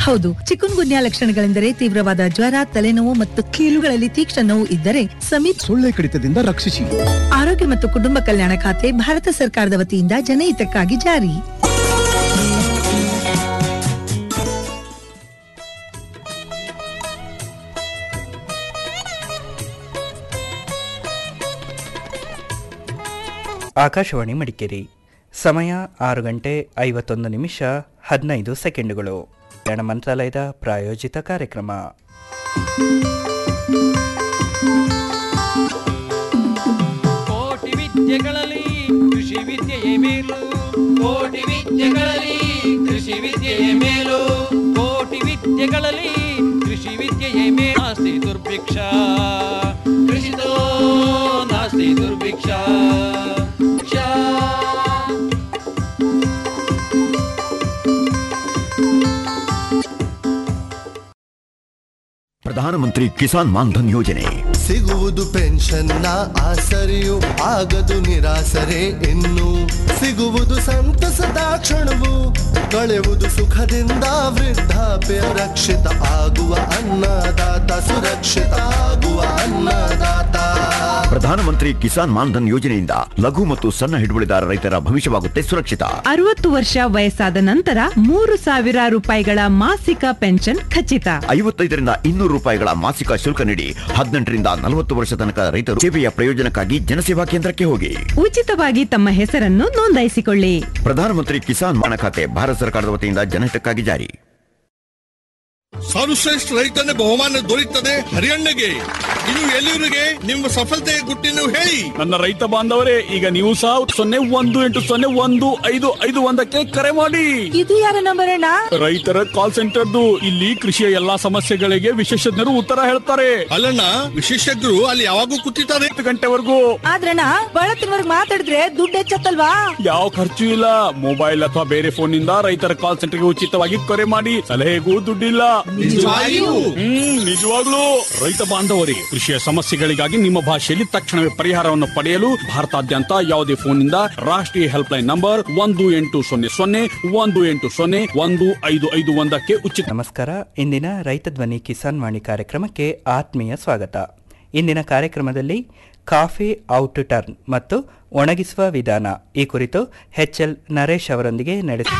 ಹೌದು ಚಿಕನ್ ಗುನ್ಯಾ ಲಕ್ಷಣಗಳೆಂದರೆ ತೀವ್ರವಾದ ಜ್ವರ ತಲೆನೋವು ಮತ್ತು ಕೀಲುಗಳಲ್ಲಿ ತೀಕ್ಷ್ಣ ನೋವು ಇದ್ದರೆ ಸಮೀಪ ಸೊಳ್ಳೆ ಕಡಿತದಿಂದ ರಕ್ಷಿಸಿ ಆರೋಗ್ಯ ಮತ್ತು ಕುಟುಂಬ ಕಲ್ಯಾಣ ಖಾತೆ ಭಾರತ ಸರ್ಕಾರದ ವತಿಯಿಂದ ಜನಹಿತಕ್ಕಾಗಿ ಜಾರಿ ಆಕಾಶವಾಣಿ ಮಡಿಕೇರಿ ಸಮಯ ಆರು ಗಂಟೆ ಐವತ್ತೊಂದು ನಿಮಿಷ ಹದಿನೈದು ಸೆಕೆಂಡುಗಳು ಕಲ್ಯಾಣ ಮಂತ್ರಾಲಯದ ಪ್ರಾಯೋಜಿತ ಕಾರ್ಯಕ್ರಮ ಕೋಟಿ ವಿದ್ಯೆಗಳಲ್ಲಿ ಕೃಷಿ ವಿದ್ಯೆಯೇ ಮೇಲು ಕೋಟಿ ವಿದ್ಯೆಗಳಲ್ಲಿ ಕೃಷಿ ವಿದ್ಯೆಯೇ ಮೇಲು ಕೋಟಿ ವಿದ್ಯೆಗಳಲ್ಲಿ ಕೃಷಿ ವಿದ್ಯೆಯೇ ಮೇಲು ನಾಸ್ತಿ ದುರ್ಭಿಕ್ಷ ಕೃಷಿತೋ ನಾಸ್ತಿ ದುರ್ಭಿಕ್ಷ ಕ್ಷಾ ಪ್ರಧಾನಮಂತ್ರಿ ಕಿಸಾನ್ ಮಾನ್ಧನ್ ಯೋಜನೆ ಸಿಗುವುದು ಪೆನ್ಷನ್ನ ಆಸರೆಯು ಆಗದು ನಿರಾಸರೆ ಇನ್ನು ಸಿಗುವುದು ಸಂತಸದ ಕ್ಷಣವು ಕಳೆಯುವುದು ಸುಖದಿಂದ ವೃದ್ಧಾಪ್ಯ ರಕ್ಷಿತ ಆಗುವ ಅನ್ನದಾತ ಸುರಕ್ಷಿತ ಆಗುವ ಅನ್ನದಾತ ಪ್ರಧಾನಮಂತ್ರಿ ಕಿಸಾನ್ ಮಾನ್ಧನ್ ಯೋಜನೆಯಿಂದ ಲಘು ಮತ್ತು ಸಣ್ಣ ಹಿಡುವಳಿದಾರ ರೈತರ ಭವಿಷ್ಯವಾಗುತ್ತೆ ಸುರಕ್ಷಿತ ಅರವತ್ತು ವರ್ಷ ವಯಸ್ಸಾದ ನಂತರ ಮೂರು ಸಾವಿರ ರೂಪಾಯಿಗಳ ಮಾಸಿಕ ಪೆನ್ಷನ್ ಖಚಿತ ಐವತ್ತೈದರಿಂದ ಇನ್ನೂರು ರೂಪಾಯಿಗಳ ಮಾಸಿಕ ಶುಲ್ಕ ನೀಡಿ ಹದಿನೆಂಟರಿಂದ ನಲವತ್ತು ವರ್ಷ ತನಕ ರೈತರು ಸೇವೆಯ ಪ್ರಯೋಜನಕ್ಕಾಗಿ ಜನಸೇವಾ ಕೇಂದ್ರಕ್ಕೆ ಹೋಗಿ ಉಚಿತವಾಗಿ ತಮ್ಮ ಹೆಸರನ್ನು ನೋಂದಾಯಿಸಿಕೊಳ್ಳಿ ಪ್ರಧಾನಮಂತ್ರಿ ಕಿಸಾನ್ ಮಾನ ಖಾತೆ ಭಾರತ ಸರ್ಕಾರದ ವತಿಯಿಂದ ಜನಹಿತಕ್ಕಾಗಿ ಜಾರಿ ಸರ್ವಶ್ರೇಷ್ಠ ರೈತನ ಬಹುಮಾನ ದೊರೆಯುತ್ತದೆ ಹರಿಯಣ್ಣಗೆ ಇದು ಎಲ್ಲಿವರಿಗೆ ನಿಮ್ಮ ಸಫಲತೆಯ ಗುಟ್ಟಿನ ಹೇಳಿ ನನ್ನ ರೈತ ಬಾಂಧವರೇ ಈಗ ನೀವು ಸಹ ಸೊನ್ನೆ ಒಂದು ಎಂಟು ಸೊನ್ನೆ ಒಂದು ಐದು ಐದು ಒಂದಕ್ಕೆ ಕರೆ ಮಾಡಿ ಇದು ಯಾರ ನಂಬರ್ ಅಣ್ಣ ರೈತರ ಕಾಲ್ ಸೆಂಟರ್ದು ಇಲ್ಲಿ ಕೃಷಿಯ ಎಲ್ಲಾ ಸಮಸ್ಯೆಗಳಿಗೆ ವಿಶೇಷಜ್ಞರು ಉತ್ತರ ಹೇಳ್ತಾರೆ ಅಲ್ಲಣ್ಣ ವಿಶೇಷಜ್ಞರು ಅಲ್ಲಿ ಯಾವಾಗೂ ಕೂತಿರ್ತಾರೆ ಹತ್ತು ಗಂಟೆವರೆಗೂ ಆದ್ರಣ್ಣ ಬಳತ್ತಿನವರ್ಗ್ ಮಾತಾಡಿದ್ರೆ ದುಡ್ಡು ಹೆಚ್ಚತ್ತಲ್ವಾ ಯಾವ ಖರ್ಚು ಇಲ್ಲ ಮೊಬೈಲ್ ಅಥವಾ ಬೇರೆ ಫೋನ್ ನಿಂದ ರೈತರ ಕಾಲ್ ಸೆಂಟರ್ಗೆ ಉಚಿತವಾಗಿ ಕರೆ ಮಾಡಿ ಸಲಹೆಗೂ ದುಡ್ಡಿಲ್ಲ ನಿಜವಾಗಿಯೂ? ಹ್ಮ್ ನಿಜವಾಗ್ಲೂ ರೈತ ಬಾಂಧವರಿಗೆ ಕೃಷಿಯ ಸಮಸ್ಯೆಗಳಿಗಾಗಿ ನಿಮ್ಮ ಭಾಷೆಯಲ್ಲಿ ತಕ್ಷಣವೇ ಪರಿಹಾರವನ್ನು ಪಡೆಯಲು ಭಾರತಾದ್ಯಂತ ಯಾವುದೇ ಫೋನ್ನಿಂದ ರಾಷ್ಟ್ರೀಯ ಹೆಲ್ಪ್ ಲೈನ್ ನಂಬರ್ ಒಂದು ಎಂಟು ಸೊನ್ನೆ ಸೊನ್ನೆ ಒಂದು ಎಂಟು ಸೊನ್ನೆ ಒಂದು ಐದು ಐದು ಒಂದಕ್ಕೆ ಉಚಿತ ನಮಸ್ಕಾರ ಇಂದಿನ ರೈತ ಧ್ವನಿ ಕಿಸಾನ್ ವಾಣಿ ಕಾರ್ಯಕ್ರಮಕ್ಕೆ ಆತ್ಮೀಯ ಸ್ವಾಗತ ಇಂದಿನ ಕಾರ್ಯಕ್ರಮದಲ್ಲಿ ಕಾಫಿ ಔಟ್ ಟರ್ನ್ ಮತ್ತು ಒಣಗಿಸುವ ವಿಧಾನ ಈ ಕುರಿತು ಎಚ್ ಎಲ್ ನರೇಶ್ ಅವರೊಂದಿಗೆ ನಡೆಸಿ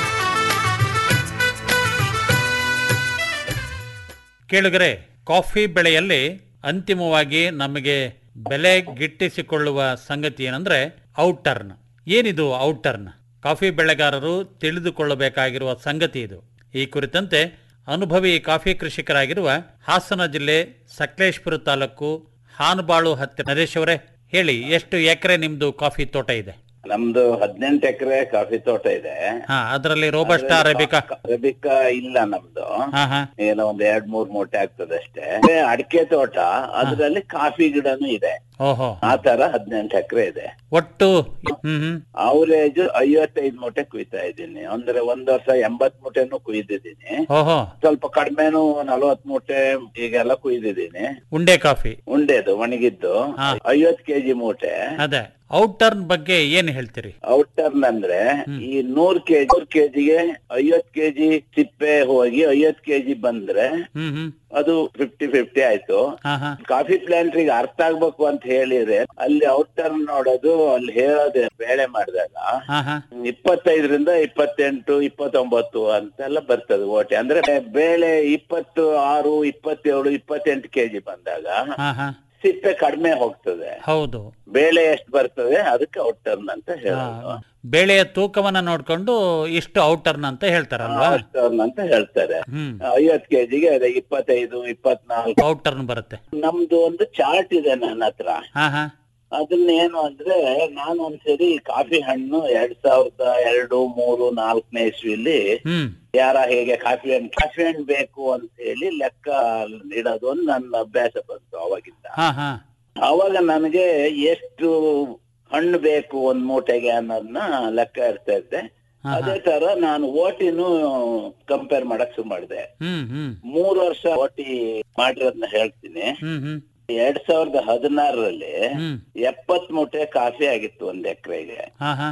ಕೇಳುಗರೆ ಕಾಫಿ ಬೆಳೆಯಲ್ಲಿ ಅಂತಿಮವಾಗಿ ನಮಗೆ ಬೆಲೆ ಗಿಟ್ಟಿಸಿಕೊಳ್ಳುವ ಸಂಗತಿ ಏನಂದ್ರೆ ಔಟರ್ನ್ ಏನಿದು ಔಟರ್ನ್ ಕಾಫಿ ಬೆಳೆಗಾರರು ತಿಳಿದುಕೊಳ್ಳಬೇಕಾಗಿರುವ ಸಂಗತಿ ಇದು ಈ ಕುರಿತಂತೆ ಅನುಭವಿ ಕಾಫಿ ಕೃಷಿಕರಾಗಿರುವ ಹಾಸನ ಜಿಲ್ಲೆ ಸಕಲೇಶ್ಪುರ ತಾಲೂಕು ಹಾನಬಾಳು ಹತ್ತಿರ ನರೇಶ್ ಅವರೇ ಹೇಳಿ ಎಷ್ಟು ಎಕರೆ ನಿಮ್ದು ಕಾಫಿ ತೋಟ ಇದೆ ನಮ್ದು ಹದಿನೆಂಟು ಎಕರೆ ಕಾಫಿ ತೋಟ ಇದೆ ಹಾ ಅದರಲ್ಲಿ ರೋಬಸ್ಟಾ ಅರೇಬಿಕಾ ಅರೇಬಿಕಾ ಇಲ್ಲ ನಮ್ದು ಹಾ ಹಾ ಏನೋ ಒಂದ್ ಎರಡ್ ಮೂರ್ ಮೂಟೆ ಆಗ್ತದೆ ಅಷ್ಟೇ ಅಡಿಕೆ ತೋಟ ಅದ್ರಲ್ಲಿ ಕಾಫಿ ಗಿಡನೂ ಇದೆ ಓಹೋ ಆ ತರ ಹದಿನೆಂಟು ಎಕರೆ ಇದೆ ಒಟ್ಟು ಹ್ಮ್ ಹ್ಮ್ ಅವರೇಜ್ ಐವತ್ತೈದು ಮೂಟೆ ಕುಯ್ತಾ ಇದ್ದೀನಿ ಅಂದ್ರೆ ಒಂದ್ ವರ್ಷ ಎಂಬತ್ ಮೂಟೆನೂ ಕುಯ್ದಿದ್ದೀನಿ ಓಹೋ ಸ್ವಲ್ಪ ಕಡಿಮೆನು ನಲ್ವತ್ ಮೂಟೆ ಈಗೆಲ್ಲ ಕುಯ್ದಿದ್ದೀನಿ ಉಂಡೆ ಕಾಫಿ ಉಂಡೆದು ಒಣಗಿದ್ದು ಹಾ. ಐವತ್ ಕೆಜಿ ಮೂಟೆ ಅದೇ ಔಟರ್ನ್ ಬಗ್ಗೆ ಏನ್ ಹೇಳ್ತೀರಿ ಔಟರ್ನ್ ಅಂದ್ರೆ ಈ ನೂರ್ ಕೆಜಿ ನೂರ್ ಕೆಜಿಗೆ ಐವತ್ ಕೆಜಿ ಸಿಪ್ಪೆ ಹೋಗಿ ಐವತ್ ಕೆಜಿ ಬಂದ್ರೆ ಹ್ಮ್ ಹ್ಮ್ ಅದು ಫಿಫ್ಟಿ ಫಿಫ್ಟಿ ಆಯ್ತು ಹಾ ಹಾ ಕಾಫಿ ಪ್ಲಾಂಟ್ರಿಗೆ ಅರ್ಥ ಆಗ್ಬೇಕು ಅಂತ ಹೇಳಿದ್ರೆ ಅಲ್ಲಿ ಔಟರ್ನ್ ನೋಡೋದು ಅಲ್ಲಿ ಹೇಳೋದು ಬೇಳೆ ಮಾಡಿದಾಗ ಹಾ ಹಾ ಇಪ್ಪತ್ತೈದರಿಂದ ಇಪ್ಪತ್ತೆಂಟು ಇಪ್ಪತ್ತೊಂಬತ್ತು ಅಂತೆಲ್ಲ ಬರ್ತದೆ ಓಟೆ ಅಂದ್ರೆ ಬೇಳೆ ಇಪ್ಪತ್ತು ಆರು ಇಪ್ಪತ್ತೇಳು ಇಪ್ಪತ್ತೆಂಟು ಕೆಜಿ ಬಂದಾಗ ಹಾ ಹಾ ಸಿಪ್ಪೆ ಕಡಿಮೆ ಹೋಗ್ತದೆ ಹೌದು ಬೇಳೆ ಎಷ್ಟು ಬರ್ತದೆ ಅದಕ್ಕೆ ಔಟರ್ನ್ ಅಂತ ಹಾ, ಹೇಳೋದು ಬೆಳೆಯ ತೂಕವನ್ನ ನೋಡ್ಕೊಂಡು ಇಷ್ಟು ಔಟರ್ನ್ ಅಂತ ಹೇಳ್ತಾರಲ್ವಾ ಔಟರ್ನ್ ಅಂತ ಹೇಳ್ತಾರೆ ಹ್ಮ್ ಐವತ್ ಕೆಜಿಗೆ ಅದೇ ಇಪ್ಪತ್ತೈದು ಇಪ್ಪತ್ನಾಲ್ಕು ಔಟರ್ನ್ ಬರುತ್ತೆ ನಮ್ದು ಒಂದು ಚಾರ್ಟ್ ಇದೆ ನನ್ನ ಹತ್ರ ಹಾ ಹಾ ಅದನ್ನ ಏನು ಅಂದ್ರೆ ನಾನು ಒಂದ್ಸರಿ ಕಾಫಿ ಹಣ್ಣು ಎರಡ್ ಸಾವಿರದ ಎರಡು ಮೂರು ನಾಲ್ಕನೇ ಇಸ್ವಿಲಿ ಹ್ಮ್ ಯಾರ ಹೇಗೆ ಕಾಫಿ ಹಣ್ಣು ಕಾಫಿ ಹಣ್ಣು ಬೇಕು ಅಂತ ಹೇಳಿ ಲೆಕ್ಕ ಇಡೋದು ಒಂದು ನನ್ನ ಅಭ್ಯಾಸ ಬಂತು ಅವಾಗಿಂದ ಹಾ ಹಾ ಅವಾಗ ನನಗೆ ಎಷ್ಟು ಹಣ್ಣು ಬೇಕು ಒಂದ್ ಮೂಟೆಗೆ ಅನ್ನೋದನ್ನ ಲೆಕ್ಕ ಇರ್ತಾ ಇದ್ದೆ ಹಾ, ಹಾ. ಅದೇ ತರ ನಾನು ಓಟಿನೂ ಕಂಪೇರ್ ಮಾಡಕ್ ಶುರು ಮಾಡಿದೆ ಹ್ಮ್ ಹ್ಮ್ ಮೂರು ವರ್ಷ ಓಟಿ ಮಾಡಿರೋದನ್ನ ಹೇಳ್ತೀನಿ ಹ್ಮ್ ಹ್ಮ್ ಎರಡ್ ಸಾವಿರದ ಹದಿನಾರರಲ್ಲಿ ಹ್ಮ್ ಎಪ್ಪತ್ ಮೂಟೆ ಕಾಫಿ ಆಗಿತ್ತು ಒಂದ್ ಎಕರೆಗೆ ಹಾ ಹಾ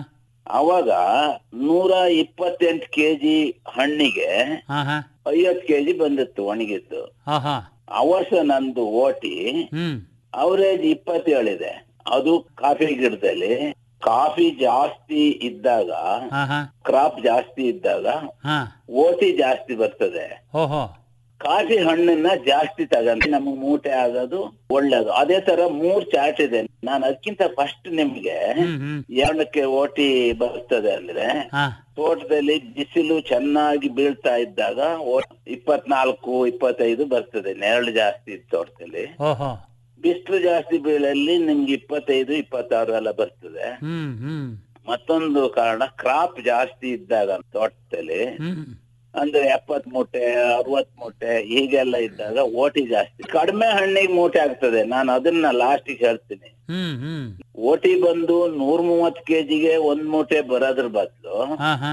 ಅವಾಗ ನೂರ ಇಪ್ಪತ್ತೆಂಟು ಕೆಜಿ ಹಣ್ಣಿಗೆ ಹಾ ಹಾ ಐವತ್ ಕೆಜಿ ಬಂದಿತ್ತು ಒಣಗಿದ್ದು ಹಾ ಹಾ ಆ ವರ್ಷ ನಂದು ಓಟಿ ಹ್ಮ್ ಅವರೇಜ್ ಇಪ್ಪತ್ತೇಳಿದೆ ಅದು ಕಾಫಿ ಗಿಡದಲ್ಲಿ ಕಾಫಿ ಜಾಸ್ತಿ ಇದ್ದಾಗ ಹಾ ಹಾ ಕ್ರಾಪ್ ಜಾಸ್ತಿ ಇದ್ದಾಗ ಹಾ ಓಟಿ ಜಾಸ್ತಿ ಬರ್ತದೆ ಓಹೋ ಕಾಫಿ ಹಣ್ಣನ್ನ ಜಾಸ್ತಿ ತಗೊಂಡು ನಮಗ್ ಮೂಟೆ ಆಗೋದು ಒಳ್ಳೇದು ಅದೇ ತರ ಮೂರ್ ಚಾರ್ಟ್ ಇದೆ ನಾನು ಅದಕ್ಕಿಂತ ಫಸ್ಟ್ ನಿಮ್ಗೆ ಹ್ಮ್ ಹ್ಮ್ ಎರಡಕ್ಕೆ ಓಟಿ ಬರ್ತದೆ ಅಂದ್ರೆ ಹಾ ತೋಟದಲ್ಲಿ ಬಿಸಿಲು ಚೆನ್ನಾಗಿ ಬೀಳ್ತಾ ಇದ್ದಾಗ ಓ- ಇಪ್ಪತ್ನಾಲ್ಕು ಇಪ್ಪತ್ತೈದು ಬರ್ತದೆ ನೆರಳು ಜಾಸ್ತಿ ಇತ್ತು ತೋಟದಲ್ಲಿ ಓಹೋ ಬಿಸಿಲು ಜಾಸ್ತಿ ಬೀಳಲ್ಲಿ ನಿಮ್ಗೆ ಇಪ್ಪತ್ತೈದು ಇಪ್ಪತ್ತಾರು ಎಲ್ಲ ಬರ್ತದೆ ಹ್ಮ್ ಹ್ಮ್ ಮತ್ತೊಂದು ಕಾರಣ ಕ್ರಾಪ್ ಜಾಸ್ತಿ ಇದ್ದಾಗ ತೋಟದಲ್ಲಿ ಹ್ಮ್ ಅಂದ್ರೆ ಎಪ್ಪತ್ ಮೂಟೆ ಅರವತ್ ಮೂಟೆ ಹೀಗೆಲ್ಲ ಇದ್ದಾಗ ಓಟಿ ಜಾಸ್ತಿ ಕಡಿಮೆ ಹಣ್ಣಿಗೆ ಮೂಟೆ ಆಗ್ತದೆ ನಾನು ಅದನ್ನ ಲಾಸ್ಟಿಗೆ ಹೇಳ್ತೀನಿ ಹ್ಮ್ ಹ್ಮ್ ಓಟಿ ಬಂದು ನೂರ್ ಮೂವತ್ ಕೆಜಿಗೆ ಒಂದ್ ಮೂಟೆ ಬರೋದ್ರ ಬದಲು ಹಾ ಹಾ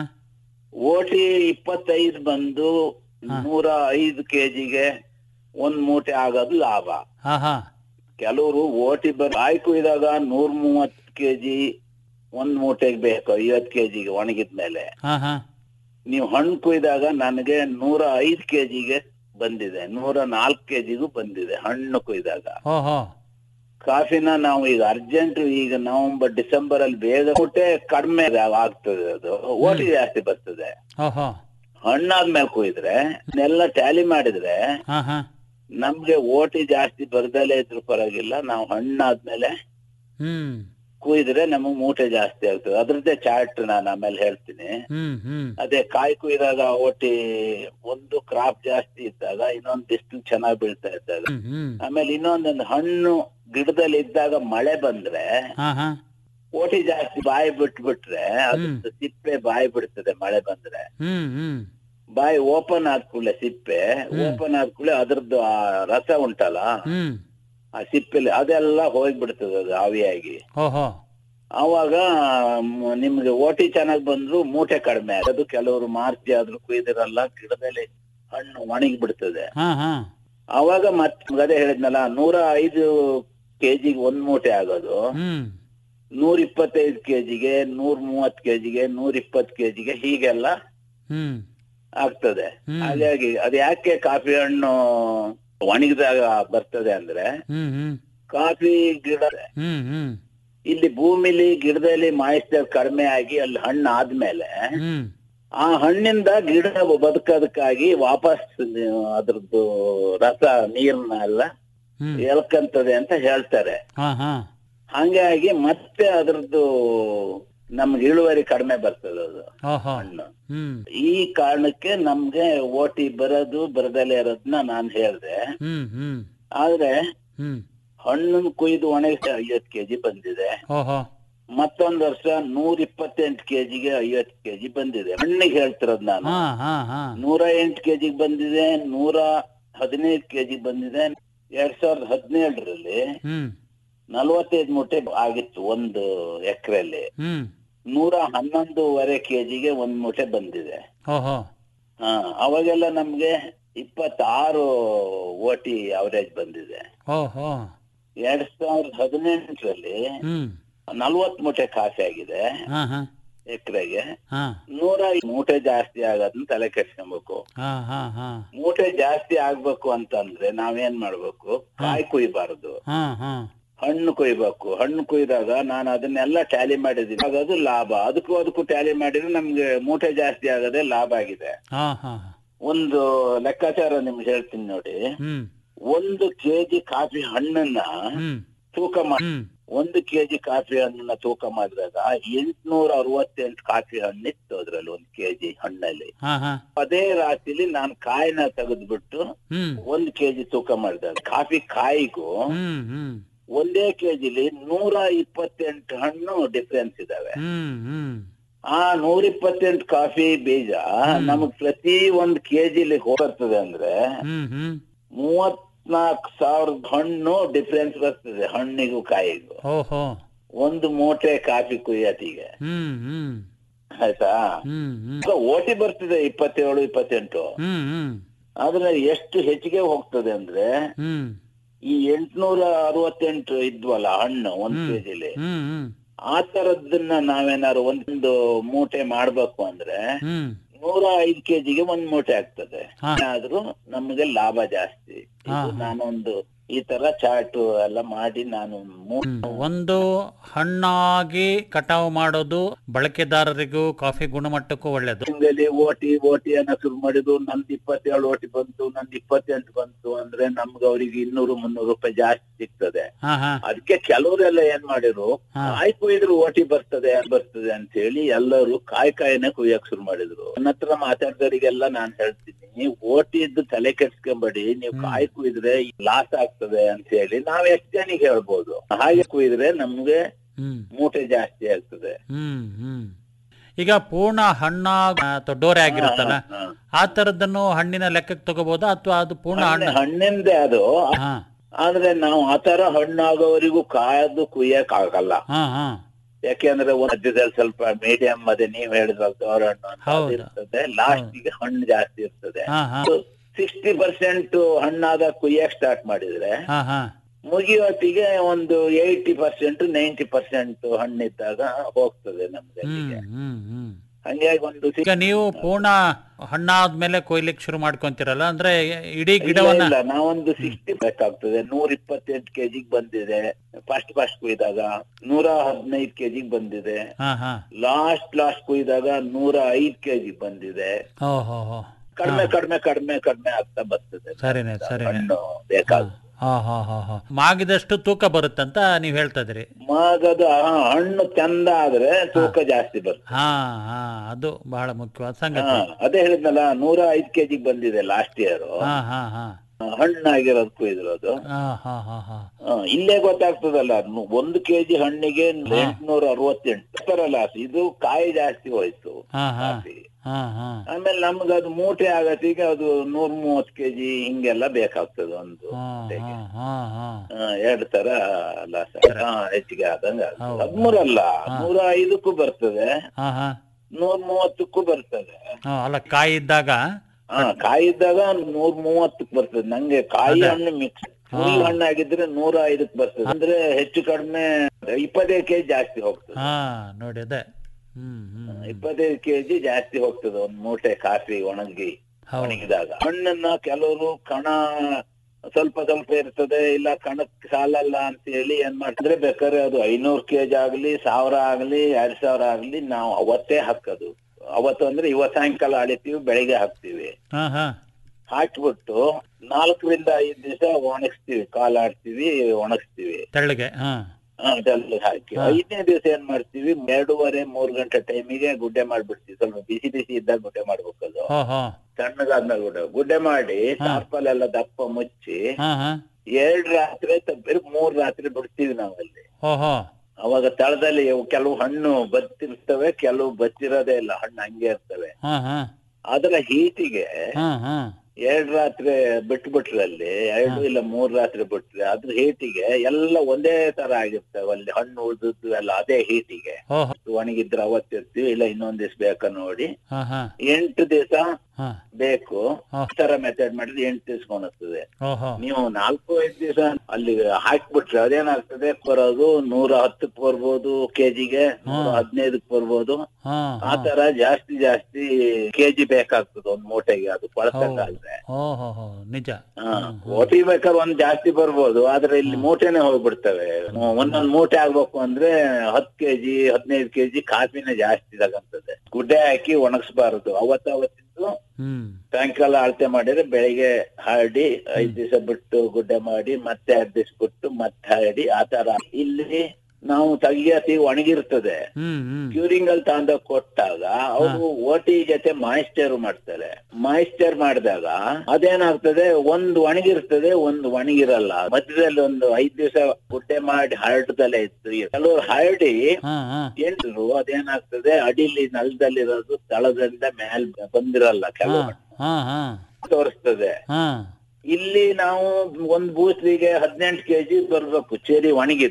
ಓಟಿ ಇಪ್ಪತ್ತೈದು ಬಂದು ನೂರ ಐದು ಕೆಜಿಗೆ ಒಂದ್ ಮೂಟೆ ಆಗೋದು ಲಾಭ ಹಾ ಹಾ ಕೆಲವರು ಓಟಿ ಬರ್ ಕಾಯಿ ಕುಯ್ದಾಗ ನೂರ್ ಮೂವತ್ ಕೆಜಿ ಒಂದ್ ಮೂಟೆಗೆ ಬೇಕು ಐವತ್ ಕೆಜಿಗೆ ಒಣಗಿದ್ಮೇಲೆ ಹಾ ಹಾ ನೀವು ಹಣ್ಣು ಕುಯ್ದಾಗ ನನಗೆ ನೂರ ಐದ್ ಕೆಜಿಗೆ ಬಂದಿದೆ ನೂರ ನಾಲ್ಕು ಕೆಜಿಗೂ ಬಂದಿದೆ ಹಣ್ಣು ಕುಯ್ದಾಗ ಓಹೋ ಕಾಫಿನ ನಾವು ಈಗ ಅರ್ಜೆಂಟ್ ಈಗ ನವೆಂಬರ್ ಡಿಸೆಂಬರ್ ಅಲ್ಲಿ ಬೇಗ ಮೂಟೆ ಕಡಿಮೆ ಆಗ್ತದೆ ಅದು ಓಟಿ ಜಾಸ್ತಿ ಬರ್ತದೆ ಓಹೋ ಹಣ್ಣಾದ್ಮೇಲೆ ಕುಯ್ದ್ರೆ ಎಲ್ಲ ಟ್ಯಾಲಿ ಮಾಡಿದ್ರೆ ಹಾ ಹಾ ನಮ್ಗೆ ಓಟಿ ಜಾಸ್ತಿ ಬರ್ದಲೇ ಇದ್ರು ಪರವಾಗಿಲ್ಲ ನಾವು ಹಣ್ಣಾದ್ಮೇಲೆ ಹ್ಮ್ ಕುಯ್ದ್ರೆ ನಮಗ್ ಮೂಟೆ ಜಾಸ್ತಿ ಆಗ್ತದೆ ಅದ್ರದ್ದೇ ಚಾರ್ಟ್ ನಾನು ಆಮೇಲೆ ಹೇಳ್ತೀನಿ ಹ್ಮ್ ಹ್ಮ್ ಅದೇ ಕಾಯಿ ಕುಯ್ದಾಗ ಓಟಿ ಒಂದು ಕ್ರಾಪ್ ಜಾಸ್ತಿ ಇದ್ದಾಗ ಇನ್ನೊಂದು ಬಿಸಿಲು ಚೆನ್ನಾಗಿ ಬೀಳ್ತಾ ಇದ್ದಾಗ ಹ್ಮ್ ಹ್ಮ್ ಆಮೇಲೆ ಇನ್ನೊಂದೊಂದು ಹಣ್ಣು ಗಿಡದಲ್ಲಿ ಇದ್ದಾಗ ಮಳೆ ಬಂದ್ರೆ ಹಾ ಹಾ ಓಟಿ ಜಾಸ್ತಿ ಬಾಯಿ ಬಿಟ್ಬಿಟ್ರೆ ಅದ್ರ ಸಿಪ್ಪೆ ಬಾಯಿ ಬಿಡ್ತದೆ ಮಳೆ ಬಂದ್ರೆ ಹ್ಮ್ ಹ್ಮ್ ಬಾಯಿ ಓಪನ್ ಆದ ಕೂಡಲೇ ಸಿಪ್ಪೆ ಓಪನ್ ಆದ ಕೂಡಲೇ ಅದ್ರದ್ದು ಆ ರಸ ಉಂಟಲ್ಲ ಹ್ಮ್ ಆ ಸಿಪ್ಪೆಲಿ ಅದೆಲ್ಲ ಹೋಗ್ಬಿಡ್ತದೆ ಅದು ಆವಿಯಾಗಿ ಓಹೋ ಅವಾಗ ಮ್, ನಿಮ್ಗೆ ಓಟಿ ಚೆನ್ನಾಗ್ ಬಂದ್ರು ಮೂಟೆ ಕಡಿಮೆ ಅದು ಕೆಲವರು ಮಾರ್ಚಿ ಆದ್ರೂ ಕುಯ್ದಿರಲ್ಲ ಗಿಡದಲ್ಲಿ ಹಣ್ಣು ಒಣಗಿ ಬಿಡ್ತದೆ ಹಾ ಹಾ ಅವಾಗ ಮತ್ತೆ ಅದೇ ಹೇಳಿದ್ನಲ್ಲ ನೂರ ಐದು ಕೆಜಿಗೆ ಒಂದ್ ಮೂಟೆ ಆಗೋದು ಹ್ಮ್ ನೂರ ಇಪ್ಪತ್ತೈದು ಕೆಜಿಗೆ ನೂರ ಮೂವತ್ ಕೆಜಿಗೆ ನೂರ ಇಪ್ಪತ್ ಕೆಜಿಗೆ ಹೀಗೆಲ್ಲ ಹ್ಮ್ ಆಗ್ತದೆ ಹಾಗಾಗಿ ಅದು ಯಾಕೆ ಕಾಫಿ ಹಣ್ಣು ಒಣಗಿದಾಗ ಬರ್ತದೆ ಅಂದ್ರೆ ಹ್ಮ್ ಹ್ಮ್ ಕಾಫಿ ಗಿಡ ಹ್ಮ್ ಹ್ಮ್ ಇಲ್ಲಿ ಭೂಮಿಲಿ ಗಿಡದಲ್ಲಿ ಮಾಯಿಸ್ಟರ್ ಕಡಿಮೆ ಆಗಿ ಅಲ್ಲಿ ಹಣ್ಣು ಆದ್ಮೇಲೆ ಹ್ಮ್ ಆ ಹಣ್ಣಿಂದ ಗಿಡ ಬದುಕೋದಕ್ಕಾಗಿ ವಾಪಸ್ ಅದ್ರದ್ದು ರಸ ನೀರ್ನ ಎಲ್ಲ ಹ್ಮ್ ಎಳ್ಕಂತದೆ ಅಂತ ಹೇಳ್ತಾರೆ ಹಾ ಹಾ ಹಂಗಾಗಿ ಮತ್ತೆ ಅದ್ರದ್ದು ನಮ್ಗೆ ಇಳುವರಿ ಕಡಿಮೆ ಬರ್ತದೆ ಅದು ಓಹೋ ಹಣ್ಣು ಹ್ಮ್ ಈ ಕಾರಣಕ್ಕೆ ನಮ್ಗೆ ಓಟಿ ಬರೋದು ಬರದಲ್ಲೇ ಇರೋದನ್ನ ನಾನ್ ಹೇಳ್ದೆ ಹ್ಮ್ ಹ್ಮ್ ಆದ್ರೆ ಹ್ಮ್ ಹಣ್ಣನ್ನು ಕುಯ್ದು ಒಣಗಿಸಿ ಐವತ್ ಕೆಜಿ ಬಂದಿದೆ ಓಹೋ ಮತ್ತೊಂದ್ ವರ್ಷ ನೂರ ಇಪ್ಪತ್ತೆಂಟು ಕೆಜಿಗೆ ಐವತ್ ಕೆಜಿ ಬಂದಿದೆ ಹಣ್ಣಿಗೆ ಹೇಳ್ತಿರೋದ್ ನಾನು ಹಾ ಹಾ ಹಾ ನೂರ ಎಂಟು ಕೆಜಿಗೆ ಬಂದಿದೆ ನೂರ ಹದಿನೈದು ಕೆಜಿ ಬಂದಿದೆ ಎರಡ್ ಸಾವಿರದ ಹದಿನೇಳರಲ್ಲಿ ಹ್ಮ್ ನಲವತ್ತೈದು ಮೂಟೆ ಆಗಿತ್ತು ಒಂದು ಎಕರೆಯಲ್ಲಿ ಹ್ಮ್ ನೂರ ಹನ್ನೊಂದೂವರೆ ಕೆಜಿಗೆ ಒಂದ್ ಮೂಟೆ ಬಂದಿದೆ ಓಹೋ ಹಾ ಅವಾಗೆಲ್ಲ ನಮ್ಗೆ ಇಪ್ಪತ್ತಾರು ಓಟಿ ಅವರೇಜ್ ಬಂದಿದೆ ಓಹೋ ಎರಡ್ ಸಾವಿರದ ಹದಿನೆಂಟರಲ್ಲಿ ಹ್ಮ್ ನಲ್ವತ್ ಮೂಟೆ ಕಾಫಿ ಆಗಿದೆ ಹಾ ಹಾ ಎಕರೆಗೆ ಹಾ ನೂರ ಮೂಟೆ ಜಾಸ್ತಿ ಆಗೋದನ್ನ ತಲೆ ಕೆಡ್ಸ್ಕೊಬೇಕು ಹಾ ಹಾ ಹಾ ಮೂಟೆ ಜಾಸ್ತಿ ಆಗ್ಬೇಕು ಅಂತಂದ್ರೆ ನಾವೇನ್ ಮಾಡ್ಬೇಕು ಕಾಯಿ ಕುಯ್ಬಾರ್ದು ಹಾ ಹಾ ಹಣ್ಣು ಕೊಯ್ಬೇಕು ಹಣ್ಣು ಕೊಯ್ದಾಗ ನಾನು ಅದನ್ನೆಲ್ಲ ಟ್ಯಾಲಿ ಮಾಡಿದೀನಿ ಆಗ ಅದು ಲಾಭ ಅದಕ್ಕೂ ಅದಕ್ಕೂ ಟ್ಯಾಲಿ ಮಾಡಿದ್ರೆ ನಮ್ಗೆ ಮೂಟೆ ಜಾಸ್ತಿ ಆಗದೆ ಲಾಭ ಆಗಿದೆ ಹಾ ಹಾ ಒಂದು ಲೆಕ್ಕಾಚಾರ ನಿಮ್ಗೆ ಹೇಳ್ತೀನಿ ನೋಡಿ ಹ್ಮ್ ಒಂದು ಕೆಜಿ ಕಾಫಿ ಹಣ್ಣನ್ನ ಹ್ಮ್ ತೂಕ ಮಾಡಿ ಒಂದು ಕೆಜಿ ಕಾಫಿ ಹಣ್ಣನ್ನ ತೂಕ ಮಾಡಿದಾಗ ಎಂಟ್ನೂರ ಅರವತ್ತೆಂಟು ಕಾಫಿ ಹಣ್ಣಿತ್ತು ಅದ್ರಲ್ಲಿ ಒಂದ್ ಕೆಜಿ ಹಣ್ಣಲ್ಲಿ ಹಾ ಹಾ ಅದೇ ರಾಶಿಲಿ ನಾನು ಕಾಯಿನ ತೆಗೆದ್ಬಿಟ್ಟು ಹ್ಮ್ ಒಂದ್ ಕೆಜಿ ತೂಕ ಮಾಡಿದಾಗ ಕಾಫಿ ಕಾಯಿಗೂ ಹ್ಮ್ ಹ್ಮ್ ಒಂದೇ ಕೆಜಿಲಿ ನೂರ ಇಪ್ಪತ್ತೆಂಟು ಹಣ್ಣು ಡಿಫ್ರೆನ್ಸ್ ಇದಾವೆ ಹ್ಮ್ ಹ್ಮ್ ಆ ನೂರ ಇಪ್ಪತ್ತೆಂಟು ಕಾಫಿ ಬೀಜ ನಮಗ್ ಪ್ರತಿ ಒಂದ್ ಕೆಜಿಲಿ ಹೋಗ್ತದೆ ಅಂದ್ರೆ ಹ್ಮ್ ಹ್ಮ್ ಮೂವತ್ನಾಲ್ಕು ಸಾವಿರದ ಹಣ್ಣು ಡಿಫ್ರೆನ್ಸ್ ಬರ್ತದೆ ಹಣ್ಣಿಗೂ ಕಾಯಿಗೂ ಓಹೋ ಒಂದು ಮೂಟೆ ಕಾಫಿ ಕುಯ್ಯತಿಗೆ ಹ್ಮ್ ಹ್ಮ್ ಆಯ್ತಾ ಹ್ಮ್ ಹ್ಮ್ ಈಗ ಓಟಿ ಬರ್ತಿದೆ ಇಪ್ಪತ್ತೇಳು ಇಪ್ಪತ್ತೆಂಟು ಹ್ಮ್ ಹ್ಮ್ ಆದ್ರೆ ಎಷ್ಟು ಹೆಚ್ಚಿಗೆ ಹೋಗ್ತದೆ ಅಂದ್ರೆ ಹ್ಮ್ ಈ ಎಂಟ್ನೂರ ಅರವತ್ತೆಂಟು ಇದ್ವಲ್ಲ ಹಣ್ಣು ಒಂದ್ ಕೆಜಿಲಿ ಹ್ಮ್ ಹ್ಮ್ ಆ ತರದನ್ನ ನಾವೇನಾದ್ರು ಒಂದು ಮೂಟೆ ಮಾಡ್ಬೇಕು ಅಂದ್ರೆ ಹ್ಮ್ ನೂರ ಐದು ಕೆಜಿಗೆ ಒಂದ್ ಮೂಟೆ ಆಗ್ತದೆ ಹಾ. ಆದ್ರೂ ನಮ್ಗೆ ಲಾಭ ಜಾಸ್ತಿ ಹಾ, ಇದು ಹಾ. ನಾನೊಂದು ಈ ತರ ಚಾರ್ಟ್ ಎಲ್ಲ ಮಾಡಿ ನಾನು ಮೂ- ಒಂದು ಹಣ್ಣಾಗಿ ಕಟಾವು ಮಾಡೋದು ಬಳಕೆದಾರರಿಗೂ ಕಾಫಿ ಗುಣಮಟ್ಟಕ್ಕೂ ಒಳ್ಳೇದು ತಿಂಗಳಲ್ಲಿ ಓಟಿ ಓಟಿ ಅನ್ನ ಶುರು ಮಾಡಿದ್ರು ನಂದು ಇಪ್ಪತ್ತೇಳು ಓಟಿ ಬಂತು ನಂದು ಇಪ್ಪತ್ತೆಂಟು ಬಂತು ಅಂದ್ರೆ ನಮ್ಗೆ ಅವ್ರಿಗೆ ಇನ್ನೂರು ಮುನ್ನೂರು ರೂಪಾಯಿ ಜಾಸ್ತಿ ಸಿಗ್ತದೆ ಹಾ ಹಾ ಅದಕ್ಕೆ ಕೆಲವರೆಲ್ಲ ಏನ್ ಮಾಡಿದ್ರು ಹಾ. ಕಾಯಿ ಕುಯ್ದ್ರು ಓಟಿ ಬರ್ತದೆ ಬರ್ತದೆ ಅಂತ ಹೇಳಿ ಎಲ್ಲರೂ ಕಾಯಿ ಕಾಯಿನೇ ಕುಯ್ಯಕ್ ಶುರು ಮಾಡಿದ್ರು ನನ್ನ ಹತ್ರ ಮಾತಾಡ್ದವರಿಗೆಲ್ಲ ನಾನ್ ಹೇಳ್ತೀನಿ ನೀವು ಓಟಿದ್ದು ತಲೆ ಕೆಡ್ಸ್ಕೊಂಬೇಡಿ ನೀವು ಕಾಯಿ ಕುಯ್ದ್ರೆ ಲಾಸ್ ಆಗ್ತದೆ ಅಂತ ಹೇಳಿ ನಾವ್ ಎಷ್ಟ್ ಜನಿಗೆ ಹೇಳ್ಬೋದು ಹಾಗೆ ಕುಯ್ದ್ರೆ ನಮ್ಗೆ ಹ್ಮ್ ಮೂಟೆ ಜಾಸ್ತಿ ಆಗ್ತದೆ ಹ್ಮ್ ಹ್ಮ್ ಈಗ ಪೂರ್ಣ ಹಣ್ಣ ಅಥವಾ ಡೋರೆ ಆಗಿರುತ್ತಲ್ಲ ಹಾ, ಆ ತರದನ್ನು ಹಣ್ಣಿನ ಲೆಕ್ಕಕ್ಕೆ ತಗೋಬಹುದಾ ಅಥವಾ ಅದು ಪೂರ್ಣ ಹಣ್ಣೆ- ಹಣ್ಣು ಹಣ್ಣಿಂದೇ ಅದು ಹಾ ಆದ್ರೆ ನಾವು ಆತರ ಹಣ್ಣಾಗೋವರೆಗೂ ಕಾಯ್ದು ಕುಯ್ಯಕ್ ಆಗಲ್ಲ ಹಾ ಹಾ ಯಾಕೆಂದ್ರೆ ಒಂದ್ ಮಧ್ಯದಲ್ಲಿ ಸ್ವಲ್ಪ ಮೀಡಿಯಂ ಅದೇ ನೀವ್ ಹೇಳಿದ್ರ ಹಣ್ಣು ಅಂತ ಹೌದು. ಅದು ಇರ್ತದೆ ಲಾಸ್ಟ್ ಗೆ ಹಣ್ಣು ಜಾಸ್ತಿ ಇರ್ತದೆ ಹಾ ಹಾ ಸಿಕ್ಸ್ಟಿ ಪರ್ಸೆಂಟ್ ಹಣ್ಣಾದ ಕುಯ್ಯಕ್ ಸ್ಟಾರ್ಟ್ ಮಾಡಿದ್ರೆ ಹಾ ಹಾ ಮುಗಿಯೋತ್ತಿಗೆ ಒಂದು ಏಯ್ಟಿ ಪರ್ಸೆಂಟ್ ನೈಂಟಿ ಪರ್ಸೆಂಟ್ ಹಣ್ಣಿದ್ದಾಗ ಹೋಗ್ತದೆ ನಮ್ಗೆ ಹ್ಮ್ ಅಲ್ಲಿಗೆ. ಹ್ಮ್ ಹ್ಮ್ ಹಂಗಾಗಿ ಒಂದು ಸಿ- ಈಗ ನೀವು ಪೂರ್ಣ ಹಣ್ಣಾದ್ಮೇಲೆ ಕೊಯ್ಲಿಕ್ಕೆ ಶುರು ಮಾಡ್ಕೊಂತೀರಲ್ಲ ಅಂದ್ರೆ ಇಡೀ ಇಲ್ಲ, ಗಿಡವನ್ನ ಇಲ್ಲ ನಾವೊಂದು ಸಿಕ್ಸ್ಟಿ ಬೇಕಾಗ್ತದೆ ನೂರ ಇಪ್ಪತ್ತೆಂಟು ಕೆಜಿಗ್ ಬಂದಿದೆ ಫಸ್ಟ್ ಫಸ್ಟ್ ಕುಯ್ದಾಗ ನೂರ ಹದಿನೈದು ಕೆಜಿಗ್ ಬಂದಿದೆ ಹಾ ಹಾ ಲಾಸ್ಟ್ ಲಾಸ್ಟ್ ಕುಯ್ದಾಗ ನೂರ ಐದ್ ಕೆಜಿ ಬಂದಿದೆ ಓ ಹೋ ಹೋ ಕಡಿಮೆ ಕಡಿಮೆ ಕಡಿಮೆ ಕಡಿಮೆ ಆಗ್ತಾ ಬರ್ತದೆ ಸರಿನೆ ಸರಿನೆ ಹಣ್ಣು ಬೇಕಾದ ಹಾ ಹಾ ಹಾ ಹಾ ಮಾಗಿದಷ್ಟು ತೂಕ ಬರುತ್ತಂತ ನೀವ್ ಹೇಳ್ತಾ ಇದ್ರಿ ಮಗದ ಆ ಹಣ್ಣು ಚಂದ ಆದ್ರೆ ತೂಕ ಜಾಸ್ತಿ ಬರ್ತದೆ ಹಾ ಹಾ ಅದು ಬಹಳ ಮುಖ್ಯವಾದ ಹಾ, ಸಂಗತಿ ಅದೇ ಹೇಳಿದ್ನಲ್ಲ ನೂರ ಐದ್ ಕೆಜಿಗ್ ಬಂದಿದೆ ಲಾಸ್ಟ್ ಇಯರ್ ಹಾ ಹಾ ಹಾ ಹಣ್ಣಾಗಿರೋದು ಕುಯ್ದಿರೋದು ಹಾ ಹಾ ಹಾ ಹಾ ಆ, ಇಲ್ಲೇ ಗೊತ್ತಾಗ್ತದಲ್ಲ ನು- ಒಂದು ಕೆಜಿ ಹಣ್ಣಿಗೆ ಎಂಟ್ನೂರ ಅರವತ್ತೆಂಟು ಬರಲ್ಲ ಇದು ಕಾಯಿ ಜಾಸ್ತಿ ಹೋಯ್ತು ಹಾ ಹಾ ಕಾಫಿ. ಹಾ ಹಾ ಆಮೇಲೆ ನಮ್ಗೆ ಅದು ಮೂಟೆ ಆಗತ್ತಿಗೆ ಅದು ನೂರ್ ಮೂವತ್ ಕೆಜಿ ಹಿಂಗೆಲ್ಲ ಬೇಕಾಗ್ತದೆ ಒಂದು ಹಾ ಮೂಟೆಗೆ. ಹಾ ಹಾ ಆ, ಎರಡ್ ತರ ಲಾಸ್ ಹಾ ಹೆಚ್ಚಿಗೆ ಆದಂಗ ಹೌದು. ಹದ್ಮೂರಲ್ಲ ನೂರ ಐದಕ್ಕೂ ಬರ್ತದೆ ಹಾ ಹಾ ನೂರ್ ಮೂವತ್ತಕ್ಕೂ ಬರ್ತದೆ ಹಾ ಅಲ್ಲ ಕಾಯಿ ಇದ್ದಾಗ ಹಾ ಕಾಯಿ ಇದ್ದಾಗ ನೂರ್ ಮೂವತ್ತಕ್ ಬರ್ತದೆ ನಂಗೆ ಕಾಯಿ ಹಣ್ಣು ಮಿಕ್ಸ್ ಫುಲ್ ಹಣ್ಣಾಗಿದ್ರೆ ನೂರ ಐದಕ್ ಬರ್ತದೆ ಅಂದ್ರೆ ಹೆಚ್ಚು ಕಡಿಮೆ ಇಪ್ಪತ್ತೈದು ಕೆಜಿ ಜಾಸ್ತಿ ಹೋಗ್ತದೆ ಹಾ ನೋಡಿ ಅದೇ ಹ್ಮ್ ಹ್ಮ್ ಇಪ್ಪತ್ತೈದು ಕೆಜಿ ಜಾಸ್ತಿ ಹೋಗ್ತದೆ ಒಂದ್ ಮೂಟೆ ಕಾಫಿ ಒಣಗಿ ಹೌದು ಒಣಗಿದಾಗ ಹಣ್ಣನ್ನ ಕೆಲವರು ಕಣ ಸ್ವಲ್ಪ ಸ್ವಲ್ಪ ಇರ್ತದೆ ಇಲ್ಲ ಕಣಕ್ ಸಾಲಲ್ಲ ಅಂತ ಹೇಳಿ ಏನ್ ಮಾಡ್ತಾರೆ ಬೇಕಾದ್ರೆ ಅದು ಐನೂರು ಕೆಜಿ ಆಗ್ಲಿ ಸಾವಿರ ಆಗ್ಲಿ ಎರಡ್ ಸಾವಿರ ಆಗ್ಲಿ ನಾವು ಅವತ್ತೇ ಹಾಕೋದು ಅವತ್ತು ಅಂದ್ರೆ ಇವತ್ ಸಾಯಂಕಾಲ ಅಳಿತೀವಿ ಬೆಳಿಗ್ಗೆ ಹಾಕ್ತಿವಿ ಹಾ ಹಾ ಹಾಕ್ಬಿಟ್ಟು ನಾಲ್ಕರಿಂದ ಐದ್ ದಿವಸ ಒಣಗಿಸ್ತೀವಿ ಕಾಲ್ ಆಡ್ತೀವಿ ಒಣಗಿಸ್ತೀವಿ ತೆಳ್ಳಗೆ ಹಾ ಹಾ, ಅದೆಲ್ಲ ಹಾಕಿ ಐದನೇ ದಿವಸ ಏನ್ ಮಾಡ್ತೀವಿ ಎರಡೂವರೆ ಮೂರ್ ಗಂಟೆ ಟೈಮಿಗೆ ಗುಡ್ಡೆ ಮಾಡ್ಬಿಡ್ತೀವಿ ಸ್ವಲ್ಪ ಬಿಸಿ ಬಿಸಿ ಇದ್ದಾಗ ಗುಡ್ಡೆ ಮಾಡ್ಬೇಕು ಅದು ಹೋ ಹೋ ತಣ್ಣಗಾದ್ಮೇಲೆ ಗುಡ್ಡೆ ಗುಡ್ಡೆ ಮಾಡಿ ಟಾರ್ಪಲ್ ಎಲ್ಲ ದಪ್ಪ ಮುಚ್ಚಿ ಹಾ ಹಾ ಎರಡ್ ರಾತ್ರಿ ಬರೀ ಮೂರ್ ರಾತ್ರಿ ಬಿಡ್ತೀವಿ ನಾವಲ್ಲಿ ಹೋ ಹೋ ಅವಾಗ ತಳದಲ್ಲಿ ಕೆಲವು ಹಣ್ಣು ಬತ್ತಿರ್ತವೆ ಕೆಲವು ಬತ್ತಿರೋದೇ ಇಲ್ಲ ಹಣ್ಣು ಹಂಗೆ ಇರ್ತವೆ ಹಾ ಹಾ ಅದರ ಹೀಟಿಗೆ ಹಾ ಹಾ ಎರಡ್ ರಾತ್ರಿ ಬಿಟ್ಬಿಟ್ರೆ ಅಲ್ಲಿ ಎರಡು ಇಲ್ಲ ಮೂರ್ ರಾತ್ರಿ ಬಿಟ್ರೆ ಅದ್ರ ಹೀಟಿಗೆ ಎಲ್ಲ ಒಂದೇ ತರ ಆಗಿರ್ತವೆ ಅಲ್ಲಿ ಹಣ್ಣು ಉಳಿದದ್ದು ಎಲ್ಲ ಅದೇ ಹೀಟಿಗೆ ಹೋ ಹೋ ಒಣಗಿದ್ರೆ ಅವತ್ತಿರ್ತೀವಿ ಇಲ್ಲ ಇನ್ನೊಂದ್ ದಿವ್ಸ ಬೇಕಾ ನೋಡಿ ಹಾ ಹಾ ಎಂಟು ದಿವಸ ಹಾ ಬೇಕು ಹಾ. ಈ ತರ ಮೆಥಡ್ ಮಾಡಿದ್ರೆ ಎಂಟು ದಿವ್ಸ ಕೊಣಿಸ್ತದೆ ಹೋ ಹೋ ನೀವು ನಾಲ್ಕು ಐದು ದಿವಸ ಅಲ್ಲಿ ಹಾಕ್ಬಿಟ್ರೆ ಅದೇನಾಗ್ತದೆ ಬರೋದು ನೂರ ಹತ್ತಕ್ ಬರ್ಬೋದು ಕೆಜಿಗೆ ನೂರ ಹದಿನೈದಕ್ ಬರ್ಬೋದು ಹಾ ಆ ತರ ಜಾಸ್ತಿ ಜಾಸ್ತಿ ಕೆಜಿ ಬೇಕಾಗ್ತದೆ ಒಂದ್ ಮೂಟೆಗೆ ಅದು ಕೊಳತಕ್ಕಾದ್ರೆ ಹೋ ಹೋ ಹೋ ನಿಜ ಓಟಿ ಬೇಕಾದ್ರೆ ಒಂದ್ ಜಾಸ್ತಿ ಬರ್ಬೋದು ಆದ್ರೆ ಇಲ್ಲಿ ಮೂಟೆನೆ ಹೋಗ್ಬಿಡ್ತವೆ ಒಂದೊಂದ್ ಮೂಟೆ ಆಗ್ಬೇಕು ಅಂದ್ರೆ ಹತ್ ಕೆಜಿ ಹದಿನೈದು ಕೆಜಿ ಕಾಫಿನೇ ಜಾಸ್ತಿ ತಗಂತದೆ ಗುಡ್ಡೆ ಹಾಕಿ ಒಣಗಿಸ್ಬಾರದು ಅವತ್ತ ಅವತ್ತಿದ್ದು ಹ್ಮ್ ಸಾಯಂಕಾಲ ಅಳತೆ ಮಾಡಿದ್ರೆ ಬೆಳಿಗ್ಗೆ ಹರಡಿ ಐದ್ ದಿವಸ ಬಿಟ್ಟು ಗುಡ್ಡೆ ಮಾಡಿ ಮತ್ತೆ ಎರಡ್ ದಿವಸ ಬಿಟ್ಟು ಮತ್ತೆ ಹರಡಿ ಆ ತರ ಇಲ್ಲಿ ನಾವು ತೆಗಿಯತಿ ಒಣಗಿರ್ತದೆ ಹ್ಮ್ ಹ್ಮ್ ಕ್ಯೂರಿಂಗ್ ಅಲ್ಲಿ ತಗೊಂಡೋಗ್ ಕೊಟ್ಟಾಗ ಅವರು ಓಟಿ ಜೊತೆ ಮಾಯಿಶ್ಚರ್ ಮಾಡ್ತಾರೆ ಮಾಯಿಶ್ಚರ್ ಮಾಡಿದಾಗ ಅದೇನಾಗ್ತದೆ ಒಂದು ಒಣಗಿರ್ತದೆ ಒಂದು ಒಣಗಿರಲ್ಲ ಮಧ್ಯದಲ್ಲಿ ಒಂದು ಐದ್ ದಿವಸ ಗುಡ್ಡೆ ಮಾಡಿ ಹರಡ್ದಲ್ಲೇ ಇತ್ತು ಕೆಲವರು ಹರಡಿ ಹಾ ಹಾ ಎಂಟ್ರು ಅದೇನಾಗ್ತದೆ ಅಡಿಲಿ ನೆಲದಲ್ಲಿರೋದು ತಳದಿಂದ ಮೇಲ್ ಬಂದಿರಲ್ಲ ಕೆಲವು ಹಾ ಹಾ ತೋರಿಸ್ತದೆ ಹಾ ಇಲ್ಲಿ ನಾವು ಒಂದ್ ಬೂಸ್ಲಿಗೆ ಹದಿನೆಂಟು ಕೆಜಿ ಬರ್ಬೇಕು ಚೇರಿ ಒಣಗಿತ್ತು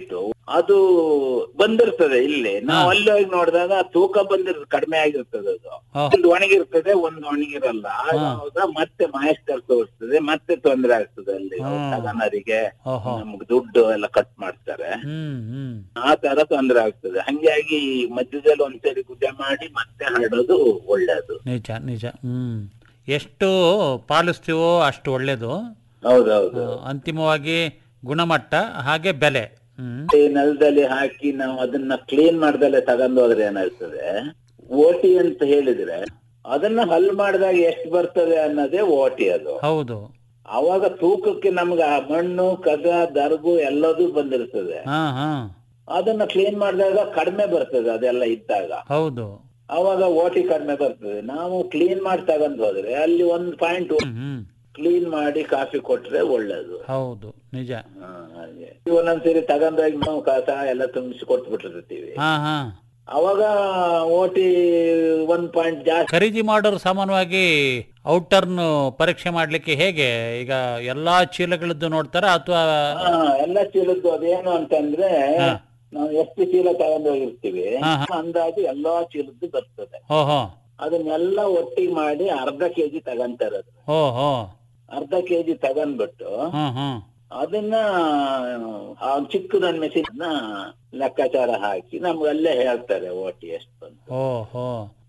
ಅದು ಬಂದಿರ್ತದೆ ಇಲ್ಲಿ ನಾವು ಅಲ್ಲಿ ಹೋಗಿ ನೋಡಿದಾಗ ತೂಕ ಬಂದಿರ್ತದೆ ಕಡಿಮೆ ಆಗಿರ್ತದೆ ಅದು ಹಾ. ಒಂದು ಒಣಗಿರ್ತದೆ ಒಂದು ಒಣಗಿರಲ್ಲ ಆಗ ಹಾ. ಅವಾಗ ಮತ್ತೆ ಮಾಯಸ್ಟರ್ ತೋರಿಸ್ತದೆ ಮತ್ತೆ ತೊಂದರೆ ಆಗ್ತದೆ ಅಲ್ಲಿ ಹಾ. ತಗನರಿಗೆ ಓಹೋ ನಮ್ಗೆ ದುಡ್ಡು ಎಲ್ಲ ಕಟ್ ಮಾಡ್ತಾರೆ ಹ್ಮ್ ಹ್ಮ್ ಆ ತರ ತೊಂದರೆ ಆಗ್ತದೆ ಹಂಗಾಗಿ ಮಧ್ಯದಲ್ಲಿ ಒಂದ್ಸರಿ ಗುಡ್ಡೆ ಮಾಡಿ ಮತ್ತೆ ಹರಡೋದು ಒಳ್ಳೇದು ನಿಜ ನಿಜ ಹ್ಮ್ ಎಷ್ಟು ಪಾಲಿಸ್ತೀವೋ ಅಷ್ಟು ಒಳ್ಳೇದು ಹೌದೌದು ಆ, ಅಂತಿಮವಾಗಿ ಗುಣಮಟ್ಟ ಹಾಗೆ ಬೆಲೆ ಹ್ಮ್ ಈ ನೆಲದಲ್ಲಿ ಹಾಕಿ ನಾವು ಅದನ್ನ ಕ್ಲೀನ್ ಮಾಡ್ದಲೆ ತಗೊಂಡು ಹೋದ್ರೆ ಏನಾಗ್ತದೆ ಓಟಿ ಅಂತ ಹೇಳಿದ್ರೆ ಅದನ್ನ ಹಲ್ ಮಾಡಿದಾಗ ಎಷ್ಟು ಬರ್ತದೆ ಅನ್ನೋದೇ ಓಟಿ ಅದು ಹೌದು ಅವಾಗ ತೂಕಕ್ಕೆ ನಮ್ಗೆ ಆ ಮಣ್ಣು ಕಸ ದರ್ಗು ಎಲ್ಲದೂ ಬಂದಿರ್ತದೆ ಹಾ ಹಾ ಅದನ್ನ ಕ್ಲೀನ್ ಮಾಡಿದಾಗ ಕಡಿಮೆ ಬರ್ತದೆ ಅದೆಲ್ಲ ಇದ್ದಾಗ ಹೌದು ಅವಾಗ ಓಟಿ ಕಡಿಮೆ ಬರ್ತದೆ ನಾವು ಕ್ಲೀನ್ ಮಾಡಿ ತಗೊಂಡ್ ಹೋದ್ರೆ ಅಲ್ಲಿ ಒಂದ್ ಪಾಯಿಂಟ್ ಹ್ಮ್ ಹ್ಮ್ ಕ್ಲೀನ್ ಮಾಡಿ ಕಾಫಿ ಕೊಟ್ರೆ ಒಳ್ಳೇದು ಹೌದು ನಿಜ ಹಾ, ಹಾಗೆ ಒಂದೊಂದ್ಸರಿ ತಗೊಂಡಾಗ ನಾವು ಕಸ ಎಲ್ಲ ತುಂಬಿಸಿ ಕೊಟ್ಬಿಟ್ಟಿರ್ತೀವಿ ಹಾ ಹಾ ಅವಾಗ ಓಟಿ ಒಂದ್ ಪಾಯಿಂಟ್ ಜಾಸ್ತಿ ಖರೀದಿ ಮಾಡೋರು ಸಾಮಾನ್ಯವಾಗಿ ಔಟರ್ನ್ ಪರೀಕ್ಷೆ ಮಾಡ್ಲಿಕ್ಕೆ ಹೇಗೆ ಈಗ ಎಲ್ಲಾ ಚೀಲಗಳದ್ದು ನೋಡ್ತಾರ ಅಥವಾ ಹಾ, ಎಲ್ಲ ಚೀಲದ್ದು ಅದೇನು ಅಂತಂದ್ರೆ ಹಾ. ನಾವು ಎಷ್ಟು ಚೀಲ ತಗೊಂಡ್ ಹೋಗಿರ್ತೀವಿ ಹಾ, ಹಾ. ಅಂದಾಜು ಎಲ್ಲಾ ಚೀಲದ್ದು ಬರ್ತದೆ ಓಹೋ ಅದನ್ನೆಲ್ಲ ಒಟ್ಟಿಗೆ ಮಾಡಿ ಅರ್ಧ ಕೆಜಿ ತಗೊಂತಾರೆ ಅದು ಓಹೋ ಅರ್ಧ ಕೆಜಿ ತಗೊಂಡ್ಬಿಟ್ಟು ಹ್ಮ್ ಹ್ಮ್ ಅದನ್ನ ಆ ಚಿಕ್ಕದೊಂದು ಮೆಷಿನ್ ಲೆಕ್ಕಾಚಾರ ಹಾಕಿ ನಮ್ಗೆ ಅಲ್ಲೇ ಹೇಳ್ತಾರೆ ಓಟಿ ಎಷ್ಟು ಬಂತು ಓಹೋ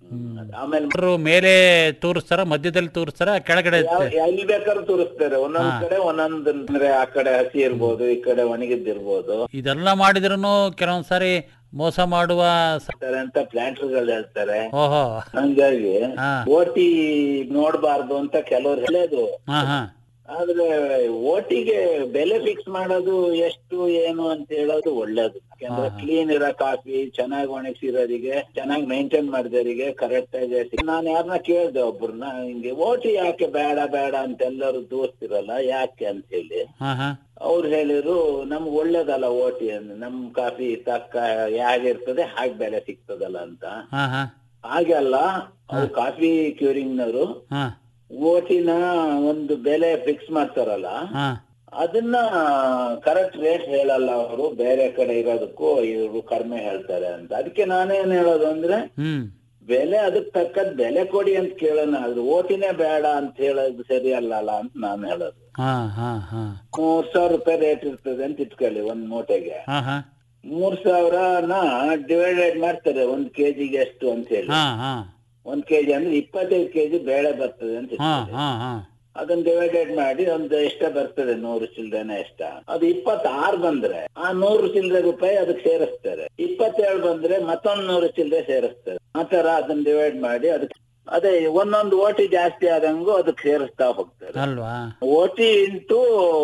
ಆಮೇಲೆ ಅವ್ರು ಮೇಲೆ ತೋರಿಸ್ತಾರ ಮಧ್ಯದಲ್ಲಿ ತೋರಿಸ್ತಾರ ಕೆಳಗಡೆ ಯಾವ- ಎಲ್ಲಿ ಬೇಕಾದ್ರೂ ತೋರಿಸ್ತಾರೆ ಒಂದೊಂದ್ ಹಾ. ಕಡೆ ಒಂದೊಂದ್ ಅಂದ್ರೆ ಆ ಕಡೆ ಹಸಿ ಇರ್ಬೋದು ಈ ಕಡೆ ಒಣಗಿದ್ದಿರ್ಬೋದು ಇದೆಲ್ಲ ಮಾಡಿದ್ರು ಕೆಲವೊಂದ್ ಸಾರಿ ಮೋಸ ಮಾಡುವ ಸ- ಹೇಳ್ತಾರೆ ಅಂತ ಪ್ಲಾಂಟರ್ಗಳು ಹೇಳ್ತಾರೆ ಓಹೋ ಹಂಗಾಗಿ ಹಾ. ಓಟಿ ನೋಡ್ಬಾರ್ದು ಅಂತ ಕೆಲವ್ರು ಹೇಳೋದು ಹಾ ಹಾ ಆದ್ರೆ ಓಟಿಗೆ ಬೆಲೆ ಫಿಕ್ಸ್ ಮಾಡೋದು ಎಷ್ಟು ಏನು ಅಂತ ಹೇಳೋದು ಒಳ್ಳೇದು ಯಾಕಂದ್ರೆ ಹಾ, ಹಾ. ಕ್ಲೀನ್ ಇರೋ ಕಾಫಿ ಚೆನ್ನಾಗಿ ಒಣಗಿಸಿರೋರಿಗೆ ಚೆನ್ನಾಗಿ ಮೇಂಟೈನ್ ಮಾಡಿದವರಿಗೆ ಕರೆಕ್ಟ್ ಆಗಿ ಸಿಗ್- ನಾನ್ ಯಾರನ್ನ ಕೇಳ್ದೆ ಒಬ್ರನ್ನ ಹಿಂಗೆ ಓಟಿ ಯಾಕೆ ಬೇಡ ಬೇಡ ಅಂತ ಎಲ್ಲರೂ ದೋಸ್ತಿರಲ್ಲ ಯಾಕೆ ಅಂತ ಹೇಳಿ ಹಾ ಹಾ ಅವ್ರು ಹೇಳಿದ್ರು ನಮ್ಗೆ ಒಳ್ಳೇದಲ್ಲ ಓಟಿ ಅಂದ್ರೆ ನಮ್ ಕಾಫಿ ತಕ್ಕ ಹೇಗಿರ್ತದೆ ಹಾಗೆ ಬೆಲೆ ಸಿಗ್ತದಲ್ಲ ಅಂತ ಹಾ ಹಾ ಹಾಗೆ ಅಲ್ಲ ಅವ್ರು ಕಾಫಿ ಕ್ಯೂರಿಂಗ್ ನವರು ಹಾ ಓಟಿನ ಒಂದು ಬೆಲೆ ಫಿಕ್ಸ್ ಮಾಡ್ತಾರಲ್ಲ ಹಾ ಅದನ್ನ ಕರೆಕ್ಟ್ ರೇಟ್ ಹೇಳಲ್ಲ ಅವರು ಬೇರೆ ಕಡೆ ಇರೋದಕ್ಕೂ ಇವರು ಕಡಿಮೆ ಹೇಳ್ತಾರೆ ಅಂತ ಅದಕ್ಕೆ ನಾನೇನ್ ಹೇಳೋದು ಅಂದ್ರೆ ಹ್ಮ್ ಬೆಲೆ ಅದಕ್ ತಕ್ಕದ್ ಬೆಲೆ ಕೊಡಿ ಅಂತ ಕೇಳೋಣ ಅದು ಓಟಿನೇ ಬೇಡ ಅಂತ ಹೇಳೋದು ಸರಿ ಅಲ್ಲಲ್ಲ ಅಂತ ನಾನು ಹೇಳೋದು ಹಾ ಹಾ ಹಾ ಮೂರ್ ಸಾವಿರ ರೂಪಾಯಿ ರೇಟ್ ಇರ್ತದೆ ಅಂತ ಇಟ್ಕೊಳ್ಳಿ ಒಂದ್ ಮೂಟೆಗೆ ಹಾ ಹಾ ಮೂರ್ ಸಾವಿರನ ಡಿವೈಡೆಡ್ ಮಾಡ್ತಾರೆ ಒಂದ್ ಕೆಜಿಗೆ ಎಷ್ಟು ಅಂತ ಹೇಳಿ ಹಾ ಹಾ ಒಂದ್ ಕೆಜಿ ಅಂದ್ರೆ ಇಪ್ಪತ್ತೈದು ಕೆಜಿ ಬೇಳೆ ಬರ್ತದೆ ಅಂತ ಹಾ ಇಟ್ಕೊಳ್ಳಿ. ಹಾ ಹಾ ಅದನ್ನ ಡಿವೈಡೆಡ್ ಮಾಡಿ ಒಂದು ಎಷ್ಟ ಬರ್ತದೆ ನೂರು ಚಿಲ್ಲರೆನ ಎಷ್ಟ ಅದು ಇಪ್ಪತ್ತಾರು ಬಂದ್ರೆ ಆ ನೂರು ಚಿಲ್ಲರೆ ರೂಪಾಯಿ ಅದಕ್ಕೆ ಸೇರಿಸ್ತಾರೆ ಇಪ್ಪತ್ತೇಳು ಬಂದ್ರೆ ಮತ್ತೊಂದ್ ನೂರು ಚಿಲ್ಲರೆ ಸೇರಿಸ್ತಾರೆ ಆ ತರ ಅದನ್ನ ಡಿವೈಡ್ ಮಾಡಿ ಅದಕ್ಕೆ ಅದೇ ಒಂದೊಂದು ಓಟಿ ಜಾಸ್ತಿ ಆದಂಗೂ ಅದಕ್ಕೆ ಸೇರಿಸ್ತಾ ಹೋಗ್ತಾರೆ ಅಲ್ವಾ ಓಟಿ ಇಂಟು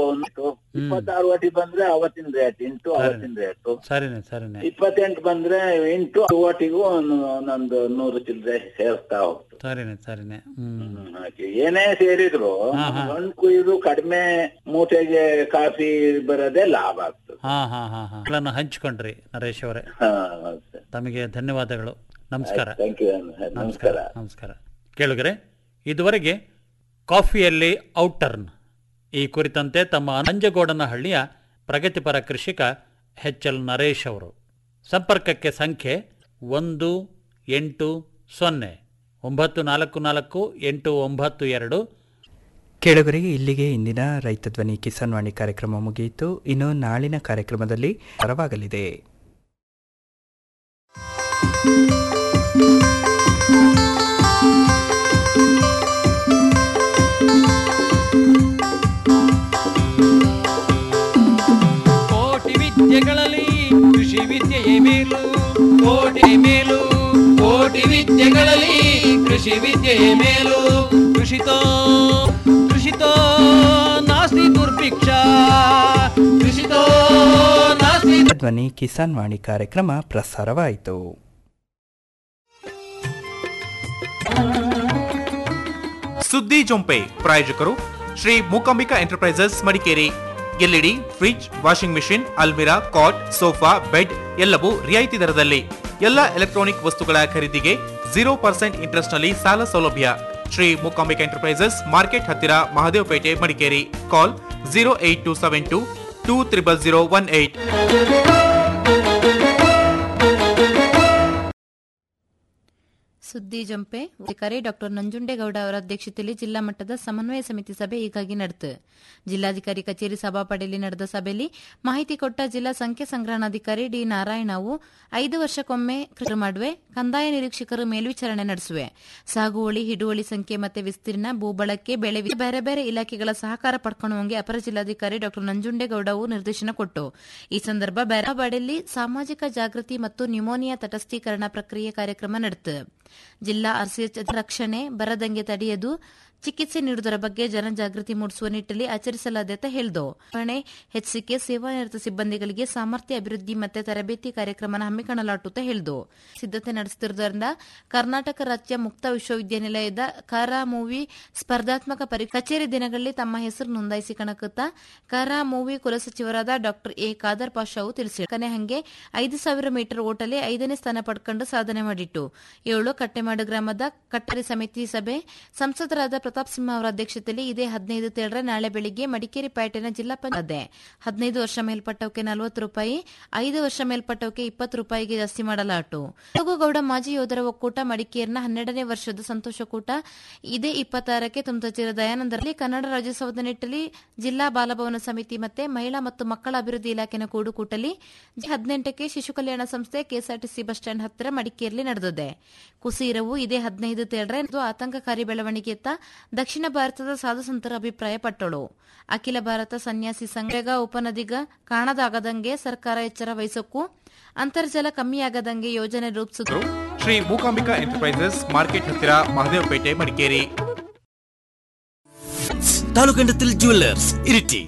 ಇಪ್ಪತ್ತಾರು ಓಟಿ ಬಂದ್ರೆ ಅವತ್ತಿನ ರೇಟ್ ಇಂಟು ಅವತ್ತಿನ ರೇಟು ಸರಿನೆ ಸರಿನೆ ಇಪ್ಪತ್ತೆಂಟು ಬಂದ್ರೆ ಇಂಟು ಓಟಿಗೂ ಒಂದೊಂದು ನೂರು ಚಿಲ್ಲರೆ ಸೇರಿಸ್ತಾ ಹೋಗ್ತದೆ ಸರಿನೆ ಸರಿನೆ ಹ್ಮ್ ಹ್ಮ್, ಹಾಗೆ. ಏನೇ ಸೇರಿದ್ರು ಹಾ, ಹಾ. ಹಣ್ಣು ಕುಯ್ದು ಕಡಿಮೆ ಮೂಟೆಗೆ ಕಾಫಿ ಬರೋದೇ ಲಾಭ ಆಗ್ತದೆ ಹಾ ಹಾ ಹಾ ಹಾ ಎಲ್ಲಾನು ಹಂಚ್ಕೊಂಡ್ರಿ ನರೇಶ್ ಅವರೇ ಹಾ ತಮಗೆ ಧನ್ಯವಾದಗಳು ನಮಸ್ಕಾರ ಥ್ಯಾಂಕ್ ಯು ನಮಸ್ಕಾರ ನಮಸ್ಕಾರ ಕೇಳುಗರೆ ಇದುವರೆಗೆ ಕಾಫಿಯಲ್ಲಿ ಔಟರ್ನ್ ಈ ಕುರಿತಂತೆ ತಮ್ಮ ನಂಜಗೋಡನಹಳ್ಳಿಯ ಪ್ರಗತಿಪರ ಕೃಷಿಕ ಎಚ್ ಎಲ್ ನರೇಶ್ ಅವರು ಸಂಪರ್ಕಕ್ಕೆ ಸಂಖ್ಯೆ ಒಂದು ಎಂಟು ಸೊನ್ನೆ ಒಂಬತ್ತು ನಾಲ್ಕು ನಾಲ್ಕು ಎಂಟು ಒಂಬತ್ತು ಎರಡು ಕೇಳುಗರಿಗೆ ಇಲ್ಲಿಗೆ ಇಂದಿನ ರೈತ ಧ್ವನಿ ಕಿಸಾನ್ ವಾಣಿ ಕಾರ್ಯಕ್ರಮ ಮುಗಿಯಿತು ಇನ್ನು ನಾಳಿನ ಕಾರ್ಯಕ್ರಮದಲ್ಲಿ ಪರವಾಗಲಿದೆ ಕೋಟಿ ವಿದ್ಯೆಗಳಲ್ಲಿ ಕೃಷಿ ವಿದ್ಯೆಯೇ ಮೇಲು ಕೋಟಿ ಮೇಲು ಕೋಟಿ ವಿದ್ಯೆಗಳಲ್ಲಿ ಕೃಷಿ ವಿದ್ಯೆಯೇ ಮೇಲು ಕೃಷಿತೋ ಕೃಷಿತೋ ನಾಸ್ತಿ ದುರ್ಭಿಕ್ಷ ಕೃಷಿತೋ ನಾಸ್ತಿ ಧ್ವನಿ ಕಿಸಾನ್ ವಾಣಿ ಕಾರ್ಯಕ್ರಮ ಪ್ರಸಾರವಾಯಿತು ಸುದ್ದಿ ಜೊಂಪೆ ಪ್ರಾಯೋಜಕರು Shri Mookambika enterprises Madikeri LED fridge washing machine ಅಲ್ಮಿರಾ ಕಾಟ್ ಸೋಫಾ ಬೆಡ್ ಎಲ್ಲವೂ ರಿಯಾಯಿತಿ ದರದಲ್ಲಿ ಎಲ್ಲ ಎಲೆಕ್ಟ್ರಾನಿಕ್ ವಸ್ತುಗಳ ಖರೀದಿಗೆ ಜೀರೋ ಪರ್ಸೆಂಟ್ ಇಂಟ್ರೆಸ್ಟ್ ನಲ್ಲಿ ಸಾಲ ಸೌಲಭ್ಯ ಶ್ರೀ ಮೂಕಾಂಬಿಕಾ ಎಂಟರ್ಪ್ರೈಸಸ್ ಮಾರ್ಕೆಟ್ ಹತ್ತಿರ Mahadevapete Madikeri call zero eight two seven two two triple zero one eight ಸುದ್ದಿ ಜಂಪೆ ಅಧಿಕಾರಿ ಡಾಕ್ಟರ್ ನಂಜುಂಡೇಗೌಡ ಅವರ ಅಧ್ಯಕ್ಷತೆಯಲ್ಲಿ ಜಿಲ್ಲಾ ಮಟ್ಟದ ಸಮನ್ವಯ ಸಮಿತಿ ಸಭೆ ಹೀಗಾಗಿ ನಡೆತು ಜಿಲ್ಲಾಧಿಕಾರಿ ಕಚೇರಿ ಸಭಾಪಡಿಯಲ್ಲಿ ನಡೆದ ಸಭೆಯಲ್ಲಿ ಮಾಹಿತಿ ಕೊಟ್ಟ ಜಿಲ್ಲಾ ಸಂಖ್ಯೆ ಸಂಗ್ರಹಣಾಧಿಕಾರಿ ಡಿ ನಾರಾಯಣವು ಐದು ವರ್ಷಕ್ಕೊಮ್ಮೆ ಕೃಷಿ ಮಾಡುವೆ ಕಂದಾಯ ನಿರೀಕ್ಷಕರು ಮೇಲ್ವಿಚಾರಣೆ ನಡೆಸುವೆ ಸಾಗುವಳಿ ಹಿಡುವಳಿ ಸಂಖ್ಯೆ ಮತ್ತೆ ವಿಸ್ತೀರ್ಣ ಭೂಬಳಕೆ ಬೆಳೆ ವಿ- ಬೇರೆ ಬೇರೆ ಇಲಾಖೆಗಳ ಸಹಕಾರ ಪಡ್ಕೊಳ್ಳುವಂಗೆ ಅಪರ ಜಿಲ್ಲಾಧಿಕಾರಿ ಡಾಕ್ಟರ್ ನಂಜುಂಡೇಗೌಡವು ನಿರ್ದೇಶನ ಕೊಟ್ಟು ಈ ಸಂದರ್ಭ ಬೇರಾಬಾಡಿಯಲ್ಲಿ ಸಾಮಾಜಿಕ ಜಾಗೃತಿ ಮತ್ತು ನ್ಯೂಮೋನಿಯಾ ತಟಸ್ಥೀಕರಣ ಪ್ರಕ್ರಿಯೆ ಕಾರ್ಯಕ್ರಮ ನಡೆತು ಜಿಲ್ಲಾ ಆರ್ಸಿಎಚ್ ರಕ್ಷಣೆ ಬರದಂಗೆ ತಡೆಯದು ಚಿಕಿತ್ಸೆ ನೀಡುವುದರ ಬಗ್ಗೆ ಜನಜಾಗೃತಿ ಮೂಡಿಸುವ ನಿಟ್ಟಲ್ಲಿ ಆಚರಿಸಲಾದ ಅಂತ ಹೇಳಿದು ನಿರ್ವಹಣೆ ಹೆಚ್ಚಿಕೆ ಸೇವಾನಿರತ ಸಿಬ್ಬಂದಿಗಳಿಗೆ ಸಾಮರ್ಥ್ಯ ಅಭಿವೃದ್ಧಿ ಮತ್ತೆ ತರಬೇತಿ ಕಾರ್ಯಕ್ರಮನ ಹಮ್ಮಿಕೊಳ್ಳಲಾಟು ಅಂತ ಹೇಳಿದು ಸಿದ್ಧತೆ ನಡೆಸುತ್ತಿರುವುದರಿಂದ ಕರ್ನಾಟಕ ರಾಜ್ಯ ಮುಕ್ತ ವಿಶ್ವವಿದ್ಯಾನಿಲಯದ ಕರಾ ಮೂವಿ ಸ್ಪರ್ಧಾತ್ಮಕ ಪರೀಕ್ಷೆ ಕಚೇರಿ ದಿನಗಳಲ್ಲಿ ತಮ್ಮ ಹೆಸರು ನೋಂದಾಯಿಸಿಕೊಳ್ಳುತ್ತಾ ಕರಾ ಮೂವಿ ಕುಲಸಚಿವರಾದ ಡಾಕ್ಟರ್ ಎ ಖಾದರ್ ಪಾಷಾವು ತಿಳಿಸಿದರು ಕನೆ ಹಂಗೆ ಐದು ಸಾವಿರ ಮೀಟರ್ ಓಟಲ್ಲಿ ಐದನೇ ಸ್ಥಾನ ಪಡ್ಕೊಂಡು ಸಾಧನೆ ಮಾಡಿಟ್ಟು ಏಳು ಕಟ್ಟೆಮಾಡು ಗ್ರಾಮದ ಕಟ್ಟರಿ ಸಮಿತಿ ಸಭೆ ಸಂಸದರಾದ ಪ್ರತಾಪ್ ಸಿಂಹ ಅವರ ಅಧ್ಯಕ್ಷತೆಯಲ್ಲಿ ಇದೇ ಹದಿನೈದು ತೇಳರೆ ನಾಳೆ ಬೆಳಿಗ್ಗೆ ಮಡಿಕೇರಿ ಪೇಟೆನ ಜಿಲ್ಲಾ ಪಂಚಾಯತ್ ಹದಿನೈದು ವರ್ಷ ಮೇಲ್ಪಟ್ಟವಕ್ಕೆ ನಲವತ್ತು ರೂಪಾಯಿ ಐದು ವರ್ಷ ಮೇಲ್ಪಟ್ಟವಕ್ಕೆ ಇಪ್ಪತ್ತು ರೂಪಾಯಿಗೆ ಜಾಸ್ತಿ ಮಾಡಲಾಟು ಗೌಡ ಮಾಜಿ ಯೋಧರ ಒಕ್ಕೂಟ ಮಡಿಕೇರಿನ ಹನ್ನೆರಡನೇ ವರ್ಷದ ಸಂತೋಷಕೂಟ ಇದೇ ಇಪ್ಪತ್ತಾರಕ್ಕೆ ತುಮತಚಿರ ದಯಾನಂದರಲ್ಲಿ ಕನ್ನಡ ರಾಜ್ಯೋತ್ಸವದ ನಿಟ್ಟಲ್ಲಿ ಜಿಲ್ಲಾ ಬಾಲಭವನ ಸಮಿತಿ ಮತ್ತೆ ಮಹಿಳಾ ಮತ್ತು ಮಕ್ಕಳ ಅಭಿವೃದ್ಧಿ ಇಲಾಖೆನ ಕೂಡುಕೂಟಲಿ ಹದಿನೆಂಟಕ್ಕೆ ಶಿಶು ಕಲ್ಯಾಣ ಸಂಸ್ಥೆ ಕೆಎಸ್ಆರ್ಟಿಸಿ ಬಸ್ ಸ್ಟ್ಯಾಂಡ್ ಹತ್ತಿರ ಮಡಿಕೇರಿಯಲ್ಲಿ ನಡೆದಿದೆ ಕುಸೀರವು ಇದೇ ಹದಿನೈದು ತೇಳರೆ ಆತಂಕಕಾರಿ ಬೆಳವಣಿಗೆಯತ್ತ ದಕ್ಷಿಣ ಭಾರತದ ಸಾಧು ಸಂತರ ಅಭಿಪ್ರಾಯ ಪಟ್ಟಳು ಅಖಿಲ ಭಾರತ ಸನ್ಯಾಸಿ ಸಂಘ ಉಪನದಿಗ ಕಾಣದಾಗದಂಗೆ ಸರ್ಕಾರ ಎಚ್ಚರ ವಹಿಸಕ್ಕೂ ಅಂತರ್ಜಲ ಕಮ್ಮಿಯಾಗದಂಗೆ ಯೋಜನೆ ರೂಪಿಸುವುದು ಶ್ರೀ ಮೂಕಾಂಬಿಕಾ ಎಂಟರ್ಪ್ರೈಸಸ್ ಮಾರ್ಕೆಟ್ ಹತ್ತಿರ ಮಹದೇವಪೇಟೆ ಮಡಿಕೇರಿ ತಾಲೂಕಂಡത്തിൽ ಜುವೆಲ್ಲರ್ಸ್ ಇರಿಟಿ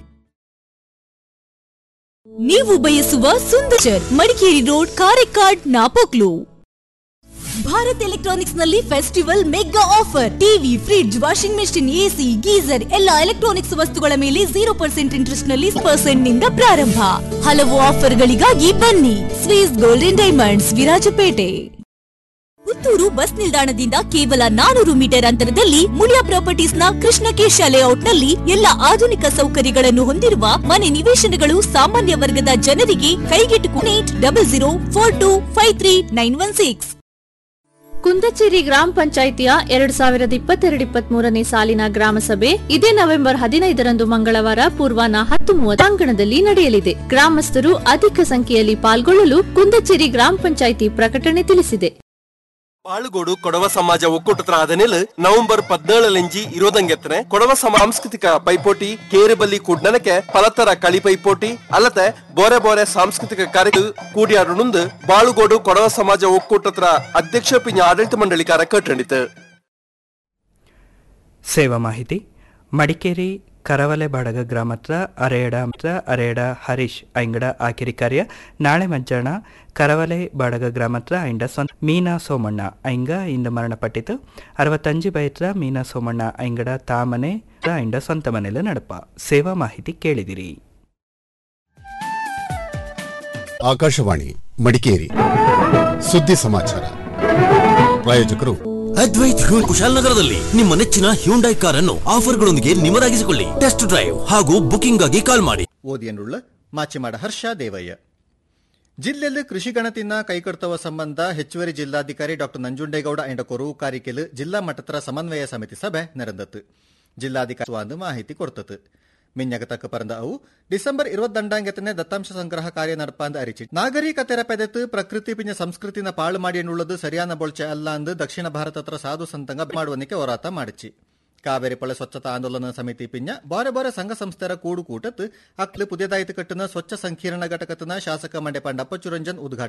ನೀವು ಬಯಸುವ ಸುಂದರ್ ಮಡಿಕೇರಿ ರೋಡ್ ಕಾರೆಕ್ಕಾಡ್ ನಾಪೋಕ್ಲು ಭಾರತ್ ಎಲೆಕ್ಟ್ರಾನಿಕ್ಸ್ ನಲ್ಲಿ festival mega offer TV fridge washing machine AC geyser ಎಲ್ಲ ಎಲೆಕ್ಟ್ರಾನಿಕ್ಸ್ ವಸ್ತುಗಳ ಮೇಲೆ ಜೀರೋ ಪರ್ಸೆಂಟ್ ಇಂಟ್ರೆಸ್ಟ್ ನಲ್ಲಿ ಪರ್ಸೆಂಟ್ ನಿಂದ ಪ್ರಾರಂಭ ಹಲವು ಆಫರ್ಗಳಿಗಾಗಿ ಬನ್ನಿ Swiss golden diamonds Virajpet Puttur bus ನಿಲ್ದಾಣದಿಂದ ಕೇವಲ ನಾನೂರು ಮೀಟರ್ ಅಂತರದಲ್ಲಿ ಮುಳಿಯಾ ಪ್ರಾಪರ್ಟೀಸ್ ನ ಕೃಷ್ಣಕೇಶ ಲೇಔಟ್ ನಲ್ಲಿ ಎಲ್ಲ ಆಧುನಿಕ ಸೌಕರ್ಯಗಳನ್ನು ಹೊಂದಿರುವ ಮನೆ ನಿವೇಶನಗಳು ಸಾಮಾನ್ಯ ವರ್ಗದ ಜನರಿಗೆ ಕೈಗೆಟುಕು eight double zero four two five three nine one six Kundacheri ಗ್ರಾಮ ಪಂಚಾಯಿತಿಯ ಎರಡ್ ಸಾವಿರದ ಇಪ್ಪತ್ತೆರಡು ಇಪ್ಪತ್ಮೂರನೇ ಸಾಲಿನ ಗ್ರಾಮ ಸಭೆ ಇದೇ ನವೆಂಬರ್ ಹದಿನೈದರಂದು ಮಂಗಳವಾರ ಪೂರ್ವಾಹ್ನ ಹತ್ತು ಮೂವತ್ತಾಂಗಣದಲ್ಲಿ ನಡೆಯಲಿದೆ ಗ್ರಾಮಸ್ಥರು ಅಧಿಕ ಸಂಖ್ಯೆಯಲ್ಲಿ ಪಾಲ್ಗೊಳ್ಳಲು ಕುಂದಚೇರಿ ಗ್ರಾಮ ಪಂಚಾಯಿತಿ ಪ್ರಕಟಣೆ ತಿಳಿಸಿದೆ ಬಾಳುಗೋಡು ಕೊಡವ ಸಮಾಜ ಒಕ್ಕೂಟದ ಆದನೆಲ್ ನವೆಂಬರ್ ಪದ್ನೇಳಲೆಂಜಿ ಇರೋದಂಗೆತ್ತನೆ ಕೊಡವ ಸಮ ಸಾಂಸ್ಕೃತಿಕ ಪೈಪೋಟಿ ಕೇರಿಬಲ್ಲಿ ಕೂಡ್ನನಕ್ಕೆ ಪಲತರ ಕಳಿ ಪೈಪೋಟಿ ಅಲ್ಲದೆ ಬೋರೆ ಬೋರೆ ಸಾಂಸ್ಕೃತಿಕ ಕಾರ್ಯ ಕೂಡಿಯಾಡುನುಂದು ಬಾಳುಗೋಡು ಕೊಡವ ಸಮಾಜ ಒಕ್ಕೂಟದ ಅಧ್ಯಕ್ಷ ಪಿಂಜ ಆಡಳಿತ ಮಂಡಳಿಕಾರ ಕಟ್ಟಣಿತು ಸೇವಾ ಮಾಹಿತಿ ಮಡಿಕೇರಿ ಕರವಲೆ ಬಡಗ ಗ್ರಾಮದ ಅರೇಡ ಮತ್ತು ಅರೇಡ ಹರೀಶ್ ಐಂಗಡ ಆಕಿರಿ ಕಾರ್ಯ ನಾಳೆ ಮಧ್ಯಾಹ್ನ ಕರವಲೆ ಬಡಗ ಗ್ರಾಮದ ಐಂಡ ಸ್ವಂತ ಮೀನಾ ಸೋಮಣ್ಣ ಐಂಗ ಇಂದು ಮರಣಪಟ್ಟಿತು ಅರವತ್ತಂಜು ಬಯತ್ರ ಮೀನಾ ಸೋಮಣ್ಣ ಐಂಗಡ ತಾಮನೆ ಐಂಡ ಸ್ವಂತ ಮನೆಯಲ್ಲಿ ನಡಪ ಸೇವಾ ಮಾಹಿತಿ ಕೇಳಿದಿರಿ ಆಕಾಶವಾಣಿ ಮಡಿಕೇರಿ ಸುದ್ದಿ ಸಮಾಚಾರ ಪ್ರಾಯೋಜಕರು ಅದ್ವೈತ್ ಹ್ಯೂ ಕುಶಾಲನಗರದಲ್ಲಿ ನಿಮ್ಮ ನೆಚ್ಚಿನ ಹ್ಯೂಂಡೈ ಕಾರನ್ನು ಆಫರ್ಗಳೊಂದಿಗೆ ನಿಮರಾಗಿಸಿಕೊಳ್ಳಿ ಟೆಸ್ಟ್ ಡ್ರೈವ್ ಹಾಗೂ ಬುಕಿಂಗ್ ಆಗಿ ಕಾಲ್ ಮಾಡಿ ಓದಿಯನ್ನುಳ್ಳ ಮಾಚಿಮಾಡ ಹರ್ಷ ದೇವಯ್ಯ ಜಿಲ್ಲೆಯಲ್ಲಿ ಕೃಷಿ ಗಣತಿನ ಕೈಕೊಡ್ತವ ಸಂಬಂಧ ಹೆಚ್ಚುವರಿ ಜಿಲ್ಲಾಧಿಕಾರಿ ಡಾಕ್ಟರ್ ನಂಜುಂಡೇಗೌಡ ಎಂಡಕೊರು ಕಾರಿಕೆಲ್ ಜಿಲ್ಲಾ ಮಟ್ಟದ ಸಮನ್ವಯ ಸಮಿತಿ ಸಭೆ ನೆರೆದತ್ತು ಜಿಲ್ಲಾಧಿಕಾರಿ ಒಂದು ಮಾಹಿತಿ ಕೊಡ್ತತ್ತು ಮಿನ್ಯಗ ತಕ್ಕ ಪರಂದ ಅವು ಡಿಸೆಂಬರ್ ഇരുപത്തിരണ്ടാങ്കത്തിന് ദത്താംശ സംഗ്രഹ ಕಾರ್ಯ നടപ്പാന്ത് അരിച്ചു നാഗരികತೆര പെದത്ത് ಪ್ರಕೃತಿ ಪಿಂಜ ಸಂಸ್ಕೃತಿನ ಪಾಳು ಮಾಡಿ ಎನ್ನುಳ್ಳದು ಸರಿಯಾನ ಬೊಳ್ಚೆ ಅಲ್ಲ ಅಂದು ದಕ್ಷಿಣ ಭಾರತತ್ರ ಸಾಧು ಸಂತಂಗ ಮಾಡುವನಿಕೆ ಹೋರಾಟ ಮಾಡಿಚಿ ಕಾವೇರಿ ಪೊಳೆ ಸ್ವಚ್ಛತಾ ಆಂದೋಲನ ಸಮಿತಿ ಪಿಂಜ ಬಾರೆ ಬಾರೆ ಸಂಘ ಸಂಸ್ಥೆರ ಕೂಡು ಕೂಟತ್ ಅಕ್ಲು ಪುದಿಯದಾಯಿತು ಕಟ್ಟುನ ಸ್ವಚ್ಛ ಸಂಕೀರ್ಣ ಘಟಕತನ ಶಾಸಕ ಮಂಡೆ ಪಂಡಪ್ಪ ಚುರಂಜನ್ ಉದ್ಘಾಟನೆ